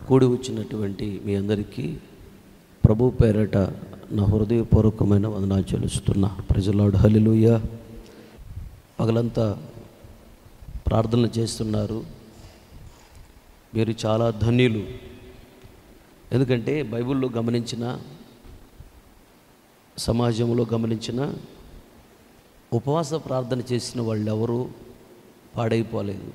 కూడి వచ్చినటువంటి మీ అందరికీ ప్రభు పేరట నా హృదయపూర్వకమైన వందనాలు చెల్లిస్తున్నా ప్రజలాడు హలిలుయ పగలంతా ప్రార్థనలు చేస్తున్నారు మీరు చాలా ధన్యులు ఎందుకంటే బైబిల్లో గమనించిన సమాజంలో గమనించిన ఉపవాస ప్రార్థన చేసిన వాళ్ళు ఎవరు పాడైపోలేదు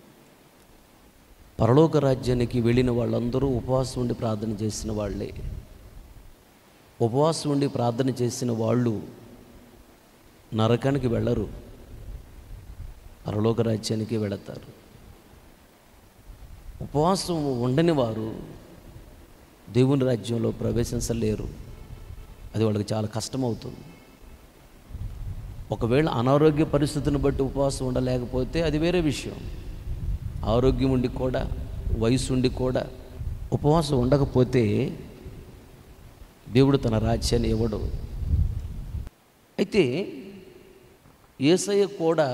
పరలోక రాజ్యానికి వెళ్ళిన వాళ్ళందరూ ఉపవాసం ఉండి ప్రార్థన చేసిన వాళ్ళే ఉపవాసం ఉండి ప్రార్థన చేసిన వాళ్ళు నరకానికి వెళ్ళరు పరలోక రాజ్యానికి వెళతారు ఉపవాసం ఉండని వారు దేవుని రాజ్యంలో ప్రవేశించలేరు అది వాళ్ళకి చాలా కష్టమవుతుంది ఒకవేళ అనారోగ్య పరిస్థితిని బట్టి ఉపవాసం ఉండలేకపోతే అది వేరే విషయం ఆరోగ్యం ఉండి కూడా వయసు ఉండి కూడా ఉపవాసం ఉండకపోతే దేవుడు తన రాజ్యాన్ని ఇవ్వడు అయితే ఏసయ్య కూడా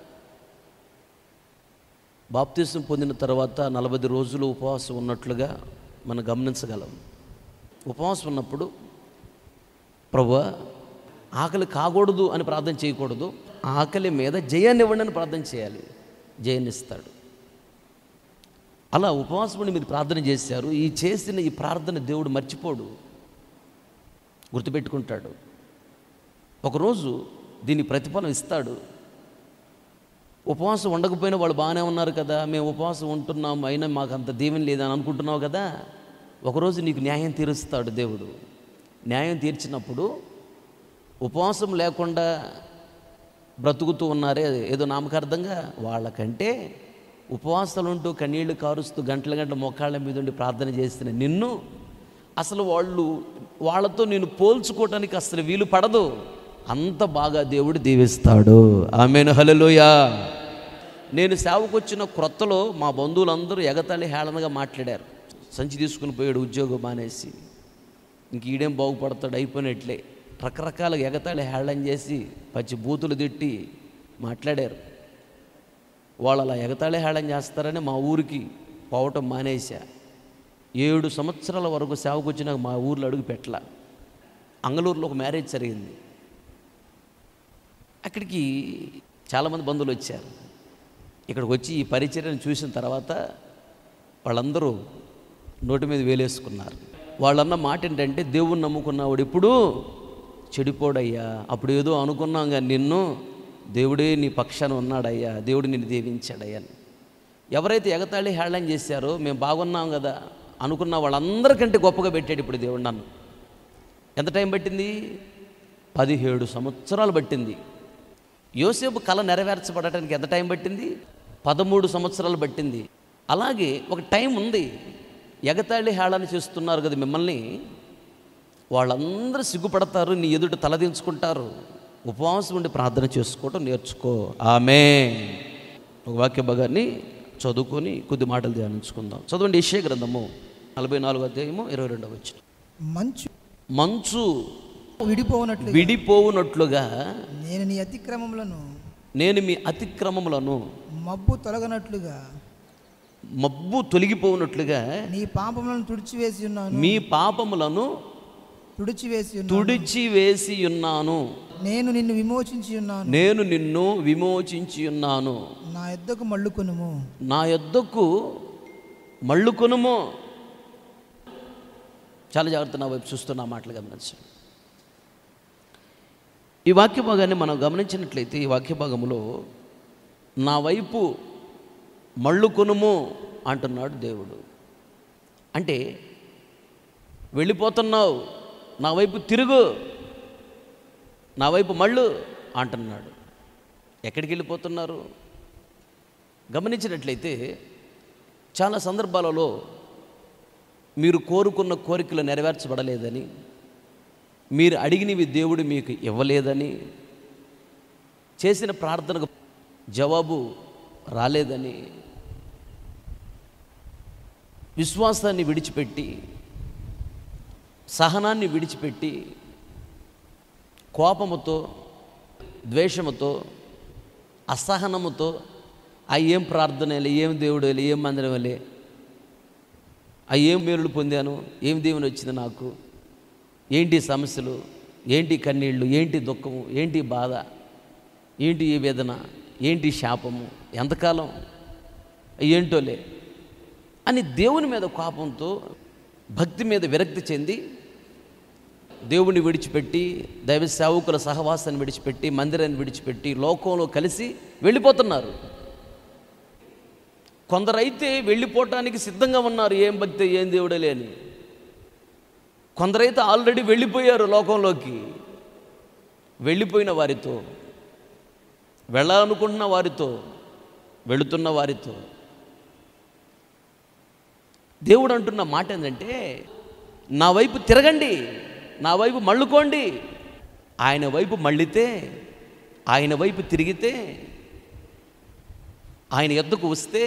బాప్తీసం పొందిన తర్వాత నలభై రోజులు ఉపవాసం ఉన్నట్లుగా మనం గమనించగలం ఉపవాసం ఉన్నప్పుడు ప్రభు ఆకలి కాకూడదు అని ప్రార్థన చేయకూడదు ఆకలి మీద జయాన్ని ఇవ్వండి అని ప్రార్థన చేయాలి జయాన్ని ఇస్తాడు అలా ఉపవాసం ఉండి మీరు ప్రార్థన చేశారు ఈ చేసిన ఈ ప్రార్థన దేవుడు మర్చిపోడు గుర్తుపెట్టుకుంటాడు ఒకరోజు దీని ప్రతిఫలం ఇస్తాడు ఉపవాసం ఉండకపోయినా వాళ్ళు బాగానే ఉన్నారు కదా మేము ఉపవాసం ఉంటున్నాం అయినా మాకు అంత దీవెన లేదని అనుకుంటున్నావు కదా ఒకరోజు నీకు న్యాయం తీరుస్తాడు దేవుడు న్యాయం తీర్చినప్పుడు ఉపవాసం లేకుండా బ్రతుకుతూ ఉన్నారే ఏదో నామకార్థంగా వాళ్ళకంటే ఉపవాసాలు ఉంటూ కన్నీళ్లు కారుస్తూ గంటల గంటల మొక్కాళ్ళ మీద ఉండి ప్రార్థన చేసిన నిన్ను అసలు వాళ్ళు వాళ్ళతో నేను పోల్చుకోవటానికి అసలు వీలు పడదు అంత బాగా దేవుడు దీవిస్తాడు ఆమెను హలలోయా నేను సేవకు వచ్చిన క్రొత్తలో మా బంధువులందరూ ఎగతాళి హేళనగా మాట్లాడారు సంచి తీసుకుని పోయాడు ఉద్యోగం మానేసి ఇంక ఈడేం బాగుపడతాడు అయిపోయినట్లే రకరకాల ఎగతాళి హేళన చేసి పచ్చి బూతులు తిట్టి మాట్లాడారు వాళ్ళు అలా ఎగతాళి హేళన చేస్తారని మా ఊరికి పోవటం మానేశా ఏడు సంవత్సరాల వరకు సేవకు వచ్చినాక మా ఊర్లో అడుగు పెట్టల అంగళూరులో ఒక మ్యారేజ్ జరిగింది అక్కడికి చాలామంది బంధువులు వచ్చారు ఇక్కడికి వచ్చి ఈ పరిచర్యను చూసిన తర్వాత వాళ్ళందరూ నోటి మీద వేలేసుకున్నారు వాళ్ళన్న మాట ఏంటంటే దేవుణ్ణి నమ్ముకున్నవాడు ఇప్పుడు చెడిపోడయ్యా అప్పుడు ఏదో అనుకున్నాం కానీ నిన్ను దేవుడే నీ పక్షాన ఉన్నాడయ్యా దేవుడు నిన్ను దీవించాడయ్యా అని. ఎవరైతే ఎగతాళి హేళన చేశారో మేము బాగున్నాం కదా అనుకున్న వాళ్ళందరికంటే గొప్పగా పెట్టాడు ఇప్పుడు దేవుడు నన్ను ఎంత టైం పట్టింది పదిహేడు సంవత్సరాలు పట్టింది యోసేపు కళ నెరవేర్చబడటానికి ఎంత టైం పట్టింది పదమూడు సంవత్సరాలు పట్టింది అలాగే ఒక టైం ఉంది ఎగతాళి హేళన చేస్తున్నారు కదా మిమ్మల్ని వాళ్ళందరూ సిగ్గుపడతారు నీ ఎదుట తలదించుకుంటారు ఉపవాసం ఉండి ప్రార్థన చేసుకోవటం నేర్చుకో ఆమె ఒక వాక్య భాగాన్ని చదువుకొని కొద్ది మాటలు ధ్యానించుకుందాం చదవండి ఇషే గ్రంథము నలభై నాలుగు అధ్యాయము ఇరవై రెండవ వచ్చిన మంచు మంచు విడిపోనట్లు విడిపోవునట్లుగా నేను నీ అతిక్రమములను నేను మీ అతిక్రమములను మబ్బు తొలగనట్లుగా మబ్బు తొలగిపోవునట్లుగా నీ పాపములను తుడిచివేసి ఉన్నాను మీ పాపములను తుడిచివేసి ఉన్నాను తుడిచివేసి ఉన్నాను నేను నిన్ను విమోచించి ఉన్నాను నేను నిన్ను విమోచించి ఉన్నాను నా యొద్దకు మళ్ళుకొనుము నా యొద్దకు మళ్ళుకొనుము చాలా జాగ్రత్త నా వైపు చూస్తున్న ఆ మాటలు గమనించండి ఈ వాక్య భాగాన్ని మనం గమనించినట్లయితే ఈ వాక్య భాగంలో నా వైపు మళ్ళుకొనుము అంటున్నాడు దేవుడు అంటే వెళ్ళిపోతున్నావు నా వైపు తిరుగు నా వైపు మళ్ళు అంటున్నాడు ఎక్కడికి వెళ్ళిపోతున్నారు గమనించినట్లయితే చాలా సందర్భాలలో మీరు కోరుకున్న కోరికలు నెరవేర్చబడలేదని మీరు అడిగినవి దేవుడు మీకు ఇవ్వలేదని చేసిన ప్రార్థనకు జవాబు రాలేదని విశ్వాసాన్ని విడిచిపెట్టి సహనాన్ని విడిచిపెట్టి కోపముతో ద్వేషముతో అసహనముతో ఆ ఏం ప్రార్థనలే ఏం దేవుడు ఏం మందిరం లే ఆ ఏం మేలులు పొందాను ఏం దేవుని వచ్చింది నాకు ఏంటి సమస్యలు ఏంటి కన్నీళ్ళు ఏంటి దుఃఖము ఏంటి బాధ ఏంటి ఈ వేదన ఏంటి శాపము ఎంతకాలం ఏంటోలే అని దేవుని మీద కోపంతో భక్తి మీద విరక్తి చెంది దేవుని విడిచిపెట్టి దైవ సేవకుల సహవాసాన్ని విడిచిపెట్టి మందిరాన్ని విడిచిపెట్టి లోకంలో కలిసి వెళ్ళిపోతున్నారు కొందరైతే వెళ్ళిపోవటానికి సిద్ధంగా ఉన్నారు ఏం భక్తి ఏం దేవుడే లేని కొందరైతే ఆల్రెడీ వెళ్ళిపోయారు లోకంలోకి వెళ్ళిపోయిన వారితో వెళ్ళాలనుకుంటున్న వారితో వెళుతున్న వారితో దేవుడు అంటున్న మాట ఏంటంటే నా వైపు తిరగండి నా వైపు మళ్ళుకోండి ఆయన వైపు మళ్ళితే ఆయన వైపు తిరిగితే ఆయన ఎద్దుకు వస్తే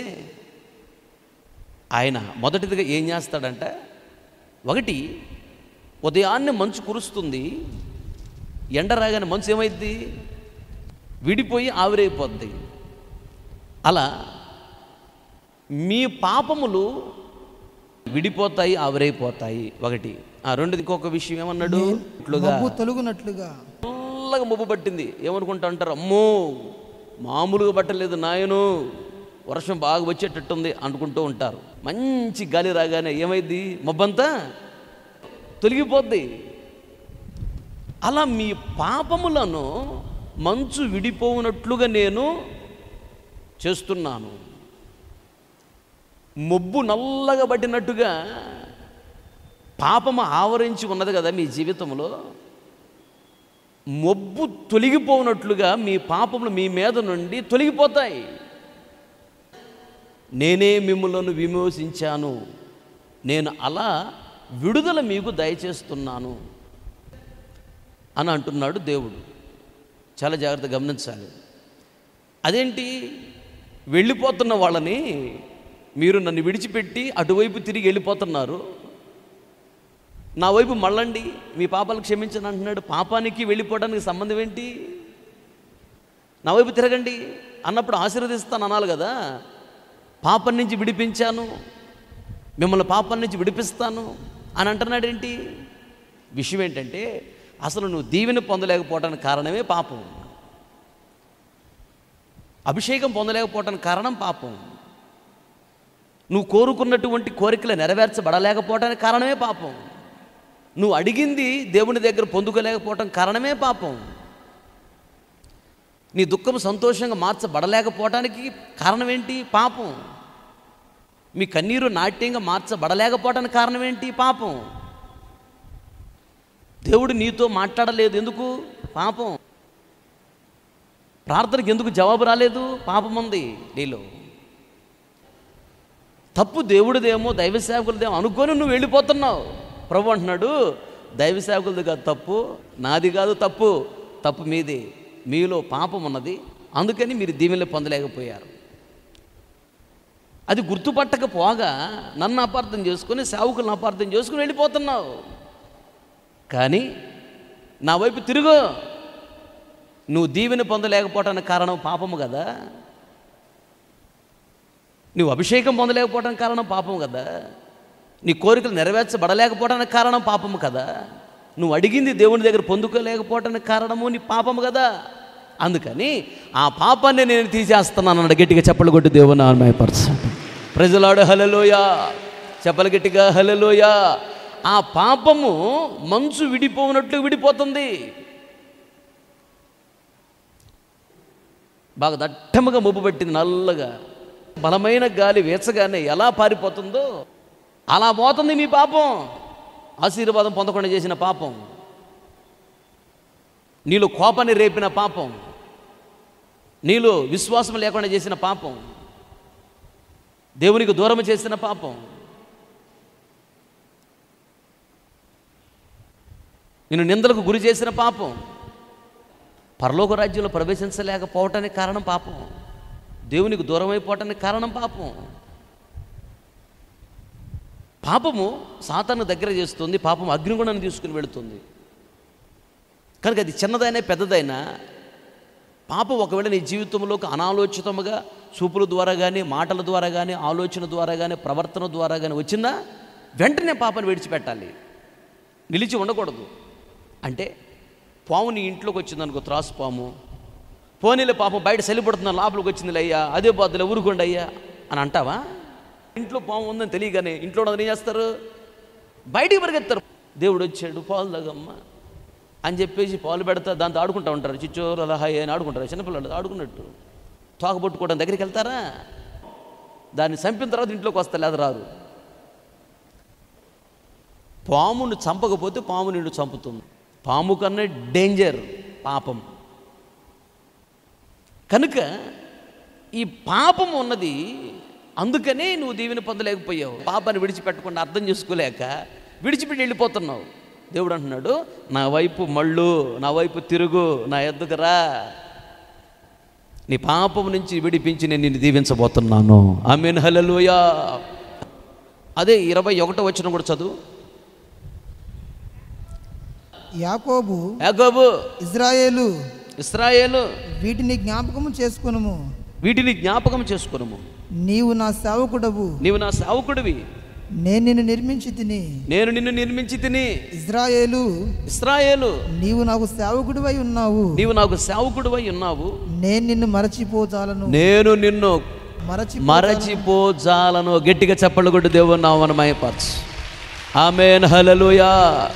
ఆయన మొదటిదిగా ఏం చేస్తాడంట ఒకటి ఉదయాన్నే మంచు కురుస్తుంది ఎండ రాగానే మంచు ఏమైద్ది విడిపోయి ఆవిరైపోద్ది అలా మీ పాపములు విడిపోతాయి ఆవిరైపోతాయి ఒకటి ఆ రెండోది ఇంకొక విషయం ఏమన్నాడు ఇట్లుగా మబ్బు తొలుగునట్లుగా చల్లగా మబ్బు పట్టింది ఏమనుకుంటా అంటారు అమ్మో మామూలుగా పట్టలేదు నాయను వర్షం బాగా వచ్చేటట్టుంది అనుకుంటూ ఉంటారు మంచి గాలి రాగానే ఏమైంది మబ్బంతా తొలగిపోద్ది అలా మీ పాపములను మంచు విడిపోవునట్లుగా నేను చేస్తున్నాను మొబ్బు నల్లగా పట్టినట్టుగా పాపము ఆవరించి ఉన్నది కదా మీ జీవితంలో మొబ్బు తొలగిపోనట్లుగా మీ పాపములు మీ మీద నుండి తొలగిపోతాయి నేనే మిమ్మలను విమోచించాను నేను అలా విడుదల మీకు దయచేస్తున్నాను అని అంటున్నాడు దేవుడు చాలా జాగ్రత్త గమనించాలి అదేంటి వెళ్ళిపోతున్న వాళ్ళని మీరు నన్ను విడిచిపెట్టి అటువైపు తిరిగి వెళ్ళిపోతున్నారు నా వైపు మళ్ళండి మీ పాపాలు క్షమించని అంటున్నాడు పాపానికి వెళ్ళిపోవడానికి సంబంధం ఏంటి నా వైపు తిరగండి అన్నప్పుడు ఆశీర్వదిస్తాను అనాలి కదా పాపం నుంచి విడిపించాను మిమ్మల్ని పాపం నుంచి విడిపిస్తాను అని అంటున్నాడు ఏంటి విషయం ఏంటంటే అసలు నువ్వు దీవెన పొందలేకపోవడానికి కారణమే పాపం అభిషేకం పొందలేకపోవడానికి కారణం పాపం నువ్వు కోరుకున్నటువంటి కోరికలు నెరవేర్చబడలేకపోవడానికి కారణమే పాపం నువ్వు అడిగింది దేవుని దగ్గర పొందుకోలేకపోవటం కారణమే పాపం నీ దుఃఖం సంతోషంగా మార్చబడలేకపోవటానికి కారణం ఏంటి పాపం మీ కన్నీరు నాట్యంగా మార్చబడలేకపోవటానికి కారణం ఏంటి పాపం దేవుడు నీతో మాట్లాడలేదు ఎందుకు పాపం ప్రార్థనకి ఎందుకు జవాబు రాలేదు పాపం ఉంది నీలో తప్పు దేవుడిదేమో దైవ సేవకులదేమో అనుకొని నువ్వు వెళ్ళిపోతున్నావు ప్రభు అంటున్నాడు దైవ సేవకులది కాదు తప్పు నాది కాదు తప్పు తప్పు మీది మీలో పాపం ఉన్నది అందుకని మీరు దీవెనలు పొందలేకపోయారు అది గుర్తుపట్టకపోగా నన్ను అపార్థం చేసుకొని సేవకులను అపార్థం చేసుకుని వెళ్ళిపోతున్నావు కానీ నా వైపు తిరుగు నువ్వు దీవెన పొందలేకపోవటానికి కారణం పాపము కదా నువ్వు అభిషేకం పొందలేకపోవడానికి కారణం పాపం కదా నీ కోరికలు నెరవేర్చబడలేకపోవడానికి కారణం పాపము కదా నువ్వు అడిగింది దేవుని దగ్గర పొందుకోలేకపోవటానికి కారణము నీ పాపము కదా అందుకని ఆ పాపాన్ని నేను తీసేస్తున్నాను అన్నాడు గట్టిగా చెప్పలు కొట్టి దేవుని ఆన్మయపరచండి ప్రజలాడు హలలోయ చెప్పలు గట్టిగా హలలోయ ఆ పాపము మంచు విడిపోనట్లు విడిపోతుంది బాగా దట్టముగా ముప్పు పెట్టింది నల్లగా బలమైన గాలి వేచగానే ఎలా పారిపోతుందో అలా పోతుంది మీ పాపం ఆశీర్వాదం పొందకుండా చేసిన పాపం నీలో కోపాన్ని రేపిన పాపం నీలో విశ్వాసం లేకుండా చేసిన పాపం దేవునికి దూరం చేసిన పాపం నిన్ను నిందలకు గురి చేసిన పాపం పరలోక రాజ్యంలో ప్రవేశించలేకపోవటానికి కారణం పాపం దేవునికి దూరం అయిపోవటానికి కారణం పాపం పాపము సాతాను దగ్గర చేస్తుంది పాపం అగ్నిగుణాన్ని తీసుకుని వెళుతుంది కనుక అది చిన్నదైనా పెద్దదైనా పాపం ఒకవేళ నీ జీవితంలోకి అనాలోచితముగా చూపుల ద్వారా కానీ మాటల ద్వారా కానీ ఆలోచన ద్వారా కానీ ప్రవర్తన ద్వారా కానీ వచ్చిందా వెంటనే పాపను విడిచిపెట్టాలి నిలిచి ఉండకూడదు అంటే పాము నీ ఇంట్లోకి వచ్చింది అనుకో త్రాసు పాము పోనీలే పాపం బయట చలిపడుతున్నా లోపలికి వచ్చింది అయ్యా అదే బాధలే ఊరుకోండి అయ్యా అని అంటావా ఇంట్లో పాము ఉందని తెలియగానే ఇంట్లో ఉన్నది ఏం చేస్తారు బయటికి పరిగెత్తారు దేవుడు వచ్చాడు పాలు తాగమ్మా అని చెప్పేసి పాలు పెడతా దాంతో ఆడుకుంటూ ఉంటారు చిచ్చోరు అలా హాయ్ అని ఆడుకుంటారు చిన్నపిల్లలు ఆడుకున్నట్టు తోక పట్టుకోవడం దగ్గరికి వెళ్తారా దాన్ని చంపిన తర్వాత ఇంట్లోకి వస్తా లేదా రారు పామును చంపకపోతే పాము నిన్ను చంపుతుంది పాము కన్నా డేంజర్ పాపం కనుక ఈ పాపం ఉన్నది అందుకనే నువ్వు దీవెని పొందలేకపోయావు పాపాన్ని విడిచిపెట్టకుండా అర్థం చేసుకోలేక విడిచిపెట్టి వెళ్ళిపోతున్నావు దేవుడు అంటున్నాడు నా వైపు మళ్ళు నా వైపు తిరుగు నా ఎద్దుకు రా నీ పాపం నుంచి విడిపించి నేను నిన్ను దీవించబోతున్నాను ఆమెన్ హల్లెలూయా అదే ఇరవై ఒకటో వచ్చిన కూడా చదువు యాకోబు యాకోబు ఇజ్రాయేలు ఇస్రాయేలు వీటిని జ్ఞాపకము చేసుకొనుము వీటిని జ్ఞాపకం చేసుకునము నీవు నా సేవకుడవు నీవు నా సేవకుడివి నేను నిన్ను నిర్మించి తిని నేను నిన్ను నిర్మించి తిని ఇజ్రాయేలు ఇస్రాయేలు నీవు నాకు సేవకుడివై ఉన్నావు నీవు నాకు సేవకుడివై ఉన్నావు నేను నిన్ను మరచిపోజాలను నేను నిన్ను మరచి మరచిపోజాలను గట్టిగా చెప్పలు కొట్టు దేవుని నామనమయ పర్చు ఆమెన్ హలలుయా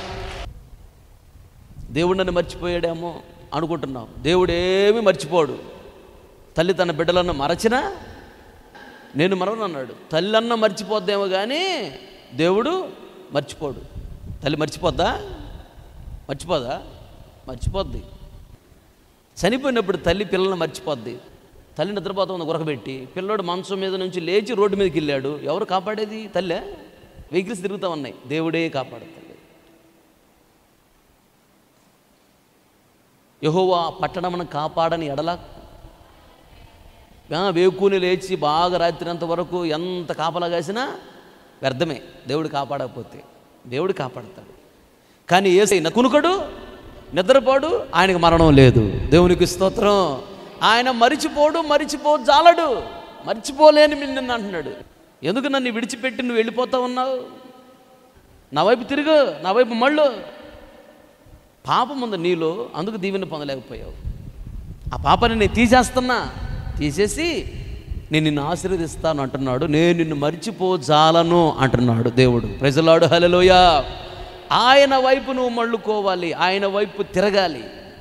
దేవుడు నన్ను మర్చిపోయాడేమో అనుకుంటున్నావు దేవుడు ఏమీ మర్చిపోడు తల్లి తన బిడ్డలను మరచినా నేను మరవను అన్నాడు తల్లి అన్న మర్చిపోద్దేమో కానీ దేవుడు మర్చిపోడు తల్లి మర్చిపోద్దా మర్చిపోదా మర్చిపోద్ది చనిపోయినప్పుడు తల్లి పిల్లల్ని మర్చిపోద్ది తల్లి నిద్రపోతుంది గురకబెట్టి పిల్లోడు మంచం మీద నుంచి లేచి రోడ్డు మీదకి వెళ్ళాడు ఎవరు కాపాడేది తల్లే వెహికల్స్ తిరుగుతూ ఉన్నాయి దేవుడే కాపాడుతుంది యహోవా పట్టణమును కాపాడని ఎడల ఆ, వేకుని లేచి బాగా రాత్రి అంత వరకు ఎంత కాపలా కాసినా వ్యర్థమే దేవుడు కాపాడకపోతే దేవుడు కాపాడతాడు కానీ ఏ కునుకడు నిద్రపోడు ఆయనకు మరణం లేదు దేవునికి స్తోత్రం ఆయన మరిచిపోడు మరిచిపో జాలడు మర్చిపోలేని నిన్ను అంటున్నాడు ఎందుకు నన్ను విడిచిపెట్టి నువ్వు వెళ్ళిపోతా ఉన్నావు నా వైపు తిరుగు నా వైపు మళ్ళు పాపం ఉంది నీలో అందుకు దీవెన పొందలేకపోయావు ఆ పాపాన్ని నేను తీసేస్తున్నా తీసేసి నేను నిన్ను ఆశీర్వదిస్తాను అంటున్నాడు నేను నిన్ను మర్చిపోజాలను అంటున్నాడు దేవుడు ప్రజలాడు హలలోయ ఆయన వైపు నువ్వు మళ్ళుకోవాలి ఆయన వైపు తిరగాలి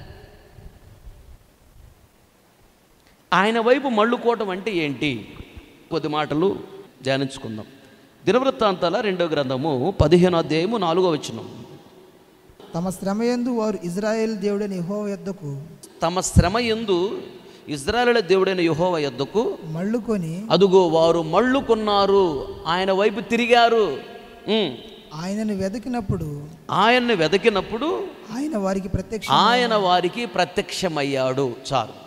ఆయన వైపు మళ్ళుకోవటం అంటే ఏంటి కొద్ది మాటలు ధ్యానించుకుందాం దినవృత్తాంతాల రెండో గ్రంథము పదిహేను అధ్యాయము నాలుగో వచనం తమ శ్రమయందు వారు ఇజ్రాయేల్ దేవుడైన యెహోవా యొద్దకు తమ శ్రమ ఎందు ఇజ్రాయేల్ దేవుడైన యెహోవా యొద్దకు మళ్ళుకొని అదుగో వారు మళ్ళుకున్నారు ఆయన వైపు తిరిగారు ఉమ్. ఆయనను వెతికినప్పుడు ఆయన్ని వెతికినప్పుడు ఆయన వారికి ప్రత్యక్ష ఆయన వారికి ప్రత్యక్షమయ్యాడు చాలు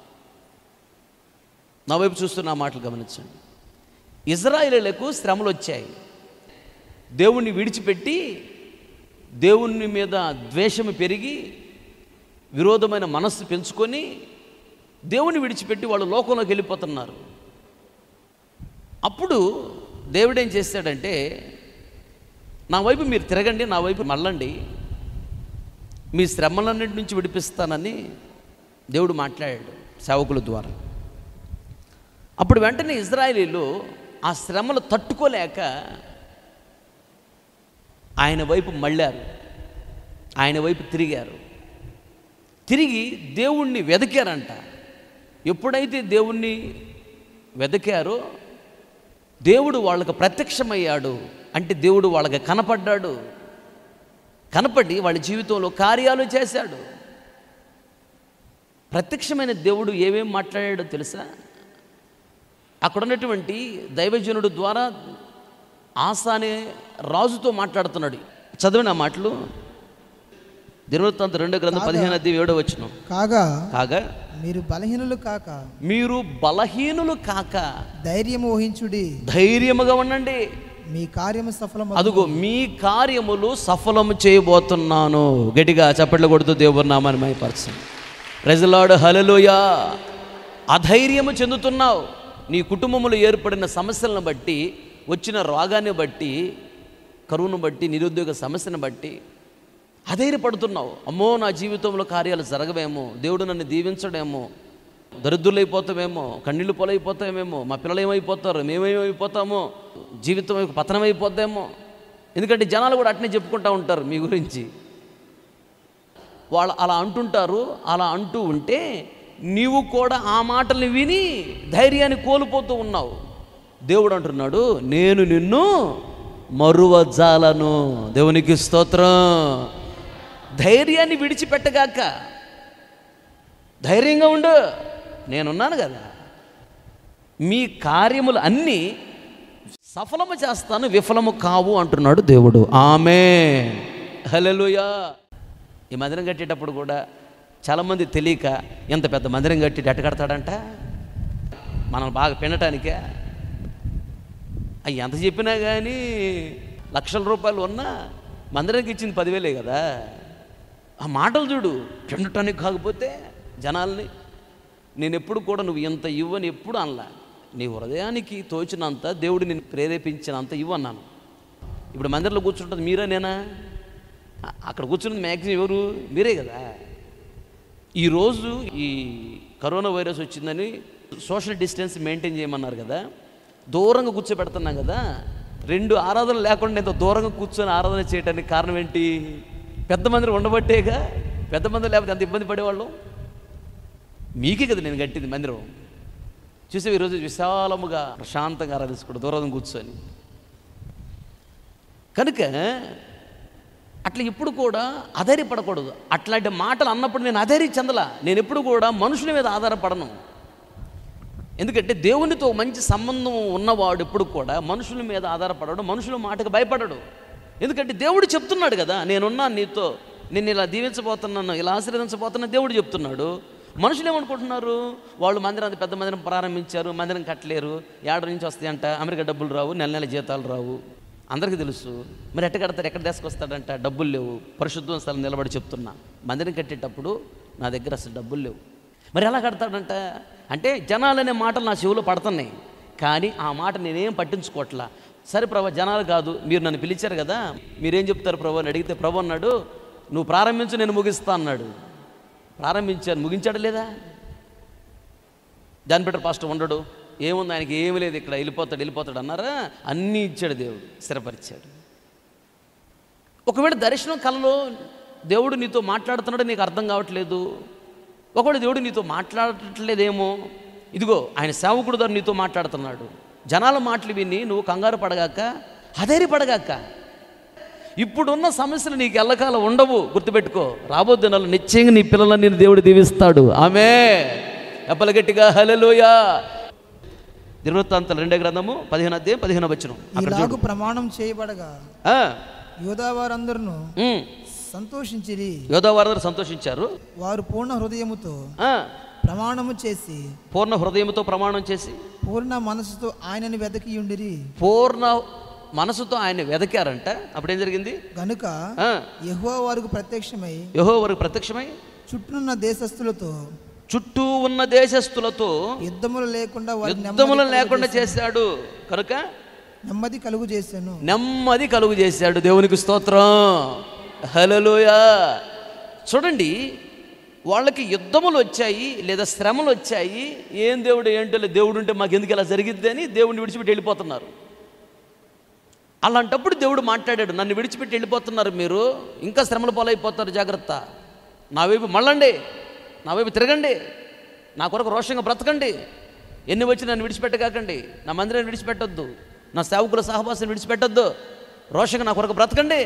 నా వైపు చూస్తున్న ఆ మాటలు గమనించండి ఇజ్రాయేలీలకు శ్రమలు వచ్చాయి దేవుణ్ణి విడిచిపెట్టి దేవుని మీద ద్వేషము పెరిగి విరోధమైన మనస్సు పెంచుకొని దేవుని విడిచిపెట్టి వాళ్ళు లోకంలోకి వెళ్ళిపోతున్నారు అప్పుడు దేవుడు ఏం చేశాడంటే నా వైపు మీరు తిరగండి నా వైపు మళ్ళండి మీ శ్రమలన్నింటి నుంచి విడిపిస్తానని దేవుడు మాట్లాడాడు సేవకుల ద్వారా అప్పుడు వెంటనే ఇజ్రాయేలీలు ఆ శ్రమలు తట్టుకోలేక ఆయన వైపు మళ్ళారు ఆయన వైపు తిరిగారు తిరిగి దేవుణ్ణి వెతికారంట ఎప్పుడైతే దేవుణ్ణి వెతికారో దేవుడు వాళ్ళకు ప్రత్యక్షమయ్యాడు అంటే దేవుడు వాళ్ళకి కనపడ్డాడు కనపడి వాళ్ళ జీవితంలో కార్యాలు చేశాడు ప్రత్యక్షమైన దేవుడు ఏమేం మాట్లాడాడో తెలుసా అక్కడ ఉన్నటువంటి దైవజనుడు ద్వారా ఆశ అనే రాజుతో మాట్లాడుతున్నాడు చదివిన ఆ మాటలు దినవృత్తాంత రెండో గ్రంథం పదిహేను అధ్యాయం ఏడో వచ్చిన కాగా కాగా మీరు బలహీనులు కాక మీరు బలహీనులు కాక ధైర్యము వహించుడి ధైర్యముగా ఉండండి మీ కార్యము సఫలం అదుగో మీ కార్యములు సఫలము చేయబోతున్నాను గట్టిగా చప్పట్లు కొడుతూ దేవుని నామాన్ని మైపరచండి ప్రజలాడు హలలుయా అధైర్యము చెందుతున్నావు నీ కుటుంబంలో ఏర్పడిన సమస్యలను బట్టి వచ్చిన రోగాన్ని బట్టి కరువును బట్టి నిరుద్యోగ సమస్యను బట్టి అధైర్యపడుతున్నావు అమ్మో నా జీవితంలో కార్యాలు జరగవేమో దేవుడు నన్ను దీవించడేమో దరిద్రులైపోతామేమో కన్నీళ్ళు పొలైపోతామేమో మా పిల్లలు ఏమైపోతారు మేమేమైపోతామో జీవితం పతనం అయిపోద్దేమో ఎందుకంటే జనాలు కూడా అట్నే చెప్పుకుంటూ ఉంటారు మీ గురించి వాళ్ళు అలా అంటుంటారు అలా అంటూ ఉంటే నీవు కూడా ఆ మాటల్ని విని ధైర్యాన్ని కోల్పోతూ ఉన్నావు దేవుడు అంటున్నాడు నేను నిన్ను మరువజాలను దేవునికి స్తోత్రం ధైర్యాన్ని విడిచిపెట్టగాక ధైర్యంగా ఉండు నేనున్నాను కదా మీ కార్యములు అన్నీ సఫలము చేస్తాను విఫలము కావు అంటున్నాడు దేవుడు ఆమె హల్లెలూయా ఈ మందిరం కట్టేటప్పుడు కూడా చాలామంది తెలియక ఎంత పెద్ద మందిరం కట్టి ఎట్ట కడతాడంట మనం బాగా పిండటానికే అవి ఎంత చెప్పినా కానీ లక్షల రూపాయలు ఉన్నా మందిరానికి ఇచ్చింది పదివేలే కదా ఆ మాటలు చూడు పిండటానికి కాకపోతే జనాల్ని నేను ఎప్పుడు కూడా నువ్వు ఇంత ఇవ్వని ఎప్పుడు అనలా నీ హృదయానికి తోచినంత దేవుడు నేను ప్రేరేపించినంత ఇవ్వన్నాను ఇప్పుడు మందిరంలో కూర్చుంటుంది మీరా నేనా అ- అక్కడ కూర్చున్నది మ్యాక్సిమం ఎవరు మీరే కదా ఈరోజు ఈ కరోనా వైరస్ వచ్చిందని సోషల్ డిస్టెన్స్ మెయింటైన్ చేయమన్నారు కదా దూరంగా కూర్చోబెడుతున్నాం కదా రెండు ఆరాధనలు లేకుండా ఇంత దూరంగా కూర్చొని ఆరాధన చేయడానికి కారణం ఏంటి పెద్ద మందిరం ఉండబట్టేగా పెద్ద మంది లేకపోతే ఎంత ఇబ్బంది పడేవాళ్ళం మీకే కదా నేను కట్టింది మందిరం చూసే ఈరోజు విశాలముగా ప్రశాంతంగా ఆరాధించుకోవడం దూరం కూర్చొని కనుక అట్లా ఎప్పుడు కూడా ఆధారపడకూడదు అట్లాంటి మాటలు అన్నప్పుడు నేను అధైర్య చెందలా నేను ఎప్పుడు కూడా మనుషుల మీద ఆధారపడను ఎందుకంటే దేవునితో మంచి సంబంధం ఉన్నవాడు ఎప్పుడు కూడా మనుషుల మీద ఆధారపడడు మనుషుల మాటకు భయపడడు ఎందుకంటే దేవుడు చెప్తున్నాడు కదా నేనున్నాను నీతో నేను ఇలా దీవించబోతున్నాను ఇలా ఆశీర్వదించబోతున్నా దేవుడు చెప్తున్నాడు మనుషులు ఏమనుకుంటున్నారు వాళ్ళు మందిరం అంత పెద్ద మందిరం ప్రారంభించారు మందిరం కట్టలేరు ఏడ నుంచి వస్తాయంట అమెరికా డబ్బులు రావు నెల నెల జీతాలు రావు అందరికీ తెలుసు మరి ఎట్ట కడతారు ఎక్కడ తీసుకొస్తాడంట డబ్బులు లేవు పరిశుద్ధం స్థలం నిలబడి చెప్తున్నా మందిరం కట్టేటప్పుడు నా దగ్గర అసలు డబ్బులు లేవు మరి ఎలా కడతాడంట అంటే జనాలనే మాటలు నా చెవులో పడుతున్నాయి కానీ ఆ మాట నేనేం పట్టించుకోవట్లా సరే ప్రభా జనాలు కాదు మీరు నన్ను పిలిచారు కదా మీరేం చెప్తారు ప్రభు అని అడిగితే ప్రభు అన్నాడు నువ్వు ప్రారంభించు నేను ముగిస్తా అన్నాడు ప్రారంభించాను ముగించాడు లేదా జాన్ పీటర్ పాస్టర్ ఉండడు ఏముంది ఆయనకి ఏమీ లేదు ఇక్కడ వెళ్ళిపోతాడు వెళ్ళిపోతాడు అన్నారా అన్నీ ఇచ్చాడు దేవుడు స్థిరపరిచాడు ఒకవేళ దర్శనం కలలో దేవుడు నీతో మాట్లాడుతున్నాడు నీకు అర్థం కావట్లేదు ఒకవేళ దేవుడు నీతో మాట్లాడట్లేదేమో ఇదిగో ఆయన సేవకుడు ద్వారా నీతో మాట్లాడుతున్నాడు జనాల మాటలు విని నువ్వు కంగారు పడగాక అధైర్యపడగాక ఇప్పుడున్న సమస్యలు నీకు ఎల్లకాలం ఉండవు గుర్తుపెట్టుకో రాబో దినాలు నిశ్చయంగా నీ పిల్లలని నేను దేవుడు దీవిస్తాడు ఆమె ఎప్పల గట్టిగా హలలోయ దినవృత్తాంతాలు రెండే గ్రంథము పదిహేను అధ్యాయం పదిహేను వచ్చిన ఈలాగు ప్రమాణం చేయబడగా యోధావారందరూ సంతోషించిరి యోధవారు సంతోషించారు వారు పూర్ణ హృదయముతో ఆ, ప్రమాణము చేసి పూర్ణ హృదయంతో ప్రమాణం చేసి పూర్ణ మనసుతో ఆయనను వెదకియుండిరి పూర్ణ మనసుతో ఆయన వెదకారంట అప్పుడు ఏం జరిగింది గనుక ఆ, యెహోవా వారికి ప్రత్యక్షమై యెహోవా వారికి ప్రత్యక్షమై చుట్టూనున్న దేశస్థులతో చుట్టూ ఉన్న దేశస్థులతో యుద్ధములు లేకుండా వారి యుద్ధములను లేకుండా చేశాడు కనుక నెమ్మది కలుగు చేశాను నెమ్మది కలుగు చేశాడు దేవునికి స్తోత్రం హలలోయ చూడండి వాళ్ళకి యుద్ధములు వచ్చాయి లేదా శ్రమలు వచ్చాయి ఏం దేవుడు ఏంటో లేదు, దేవుడు ఉంటే మాకు ఎందుకు ఇలా జరిగిద్ది అని దేవుడిని విడిచిపెట్టి వెళ్ళిపోతున్నారు అలాంటప్పుడు దేవుడు మాట్లాడాడు నన్ను విడిచిపెట్టి వెళ్ళిపోతున్నారు మీరు ఇంకా శ్రమల పాలైపోతారు జాగ్రత్త నా వైపు మళ్ళండి నా వైపు తిరగండి నా కొరకు రోషంగా బ్రతకండి ఎన్ని వచ్చి నన్ను విడిచిపెట్టకాకండి నా మందిరాన్ని విడిచిపెట్టొద్దు నా సేవకుల సహవాసాన్ని విడిచిపెట్టొద్దు రోషంగా నా కొరకు బ్రతకండి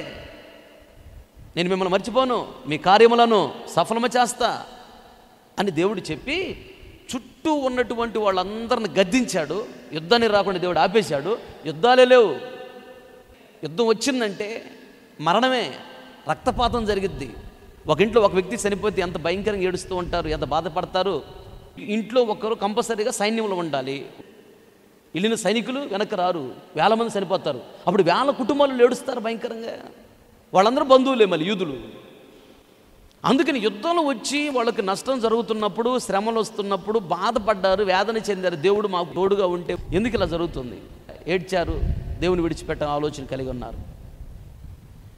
నేను మిమ్మల్ని మర్చిపోను మీ కార్యములను సఫలము చేస్తా అని దేవుడు చెప్పి చుట్టూ ఉన్నటువంటి వాళ్ళందరిని గద్దించాడు యుద్ధాన్ని రాకుండా దేవుడు ఆపేశాడు యుద్ధాలే లేవు యుద్ధం వచ్చిందంటే మరణమే రక్తపాతం జరిగిద్ది ఒక ఇంట్లో ఒక వ్యక్తి చనిపోతే ఎంత భయంకరంగా ఏడుస్తూ ఉంటారు ఎంత బాధపడతారు ఇంట్లో ఒకరు కంపల్సరీగా సైన్యంలో ఉండాలి వెళ్ళిన సైనికులు వెనక్కి రారు వేల మంది చనిపోతారు అప్పుడు వేల కుటుంబాలు ఏడుస్తారు భయంకరంగా వాళ్ళందరూ బంధువులే మళ్ళీ యూదులు అందుకని యుద్ధంలో వచ్చి వాళ్ళకి నష్టం జరుగుతున్నప్పుడు శ్రమలు వస్తున్నప్పుడు బాధపడ్డారు వేదన చెందారు దేవుడు మాకు తోడుగా ఉంటే ఎందుకు ఇలా జరుగుతుంది ఏడ్చారు దేవుని విడిచిపెట్ట ఆలోచన కలిగి ఉన్నారు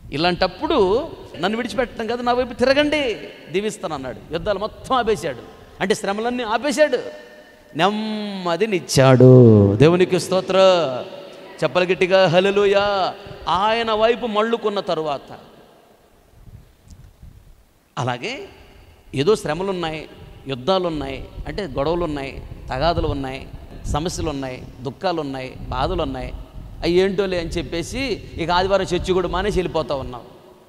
ఇలాంటప్పుడు నన్ను విడిచిపెట్టడం కదా నా వైపు తిరగండి దీవిస్తాను అన్నాడు యుద్ధాలు మొత్తం ఆపేశాడు అంటే శ్రమలన్నీ ఆపేశాడు నెమ్మదినిచ్చాడు దేవునికి స్తోత్ర చెప్పలు గట్టిగా హలలుయా ఆయన వైపు మళ్ళుకున్న తరువాత అలాగే ఏదో శ్రమలు ఉన్నాయి యుద్ధాలు ఉన్నాయి అంటే గొడవలు ఉన్నాయి తగాదులు ఉన్నాయి సమస్యలు ఉన్నాయి దుఃఖాలు ఉన్నాయి బాధలు ఉన్నాయి అవి ఏంటోలే అని చెప్పేసి ఇక ఆదివారం చర్చి కూడా మానేసి వెళ్ళిపోతా ఉన్నాం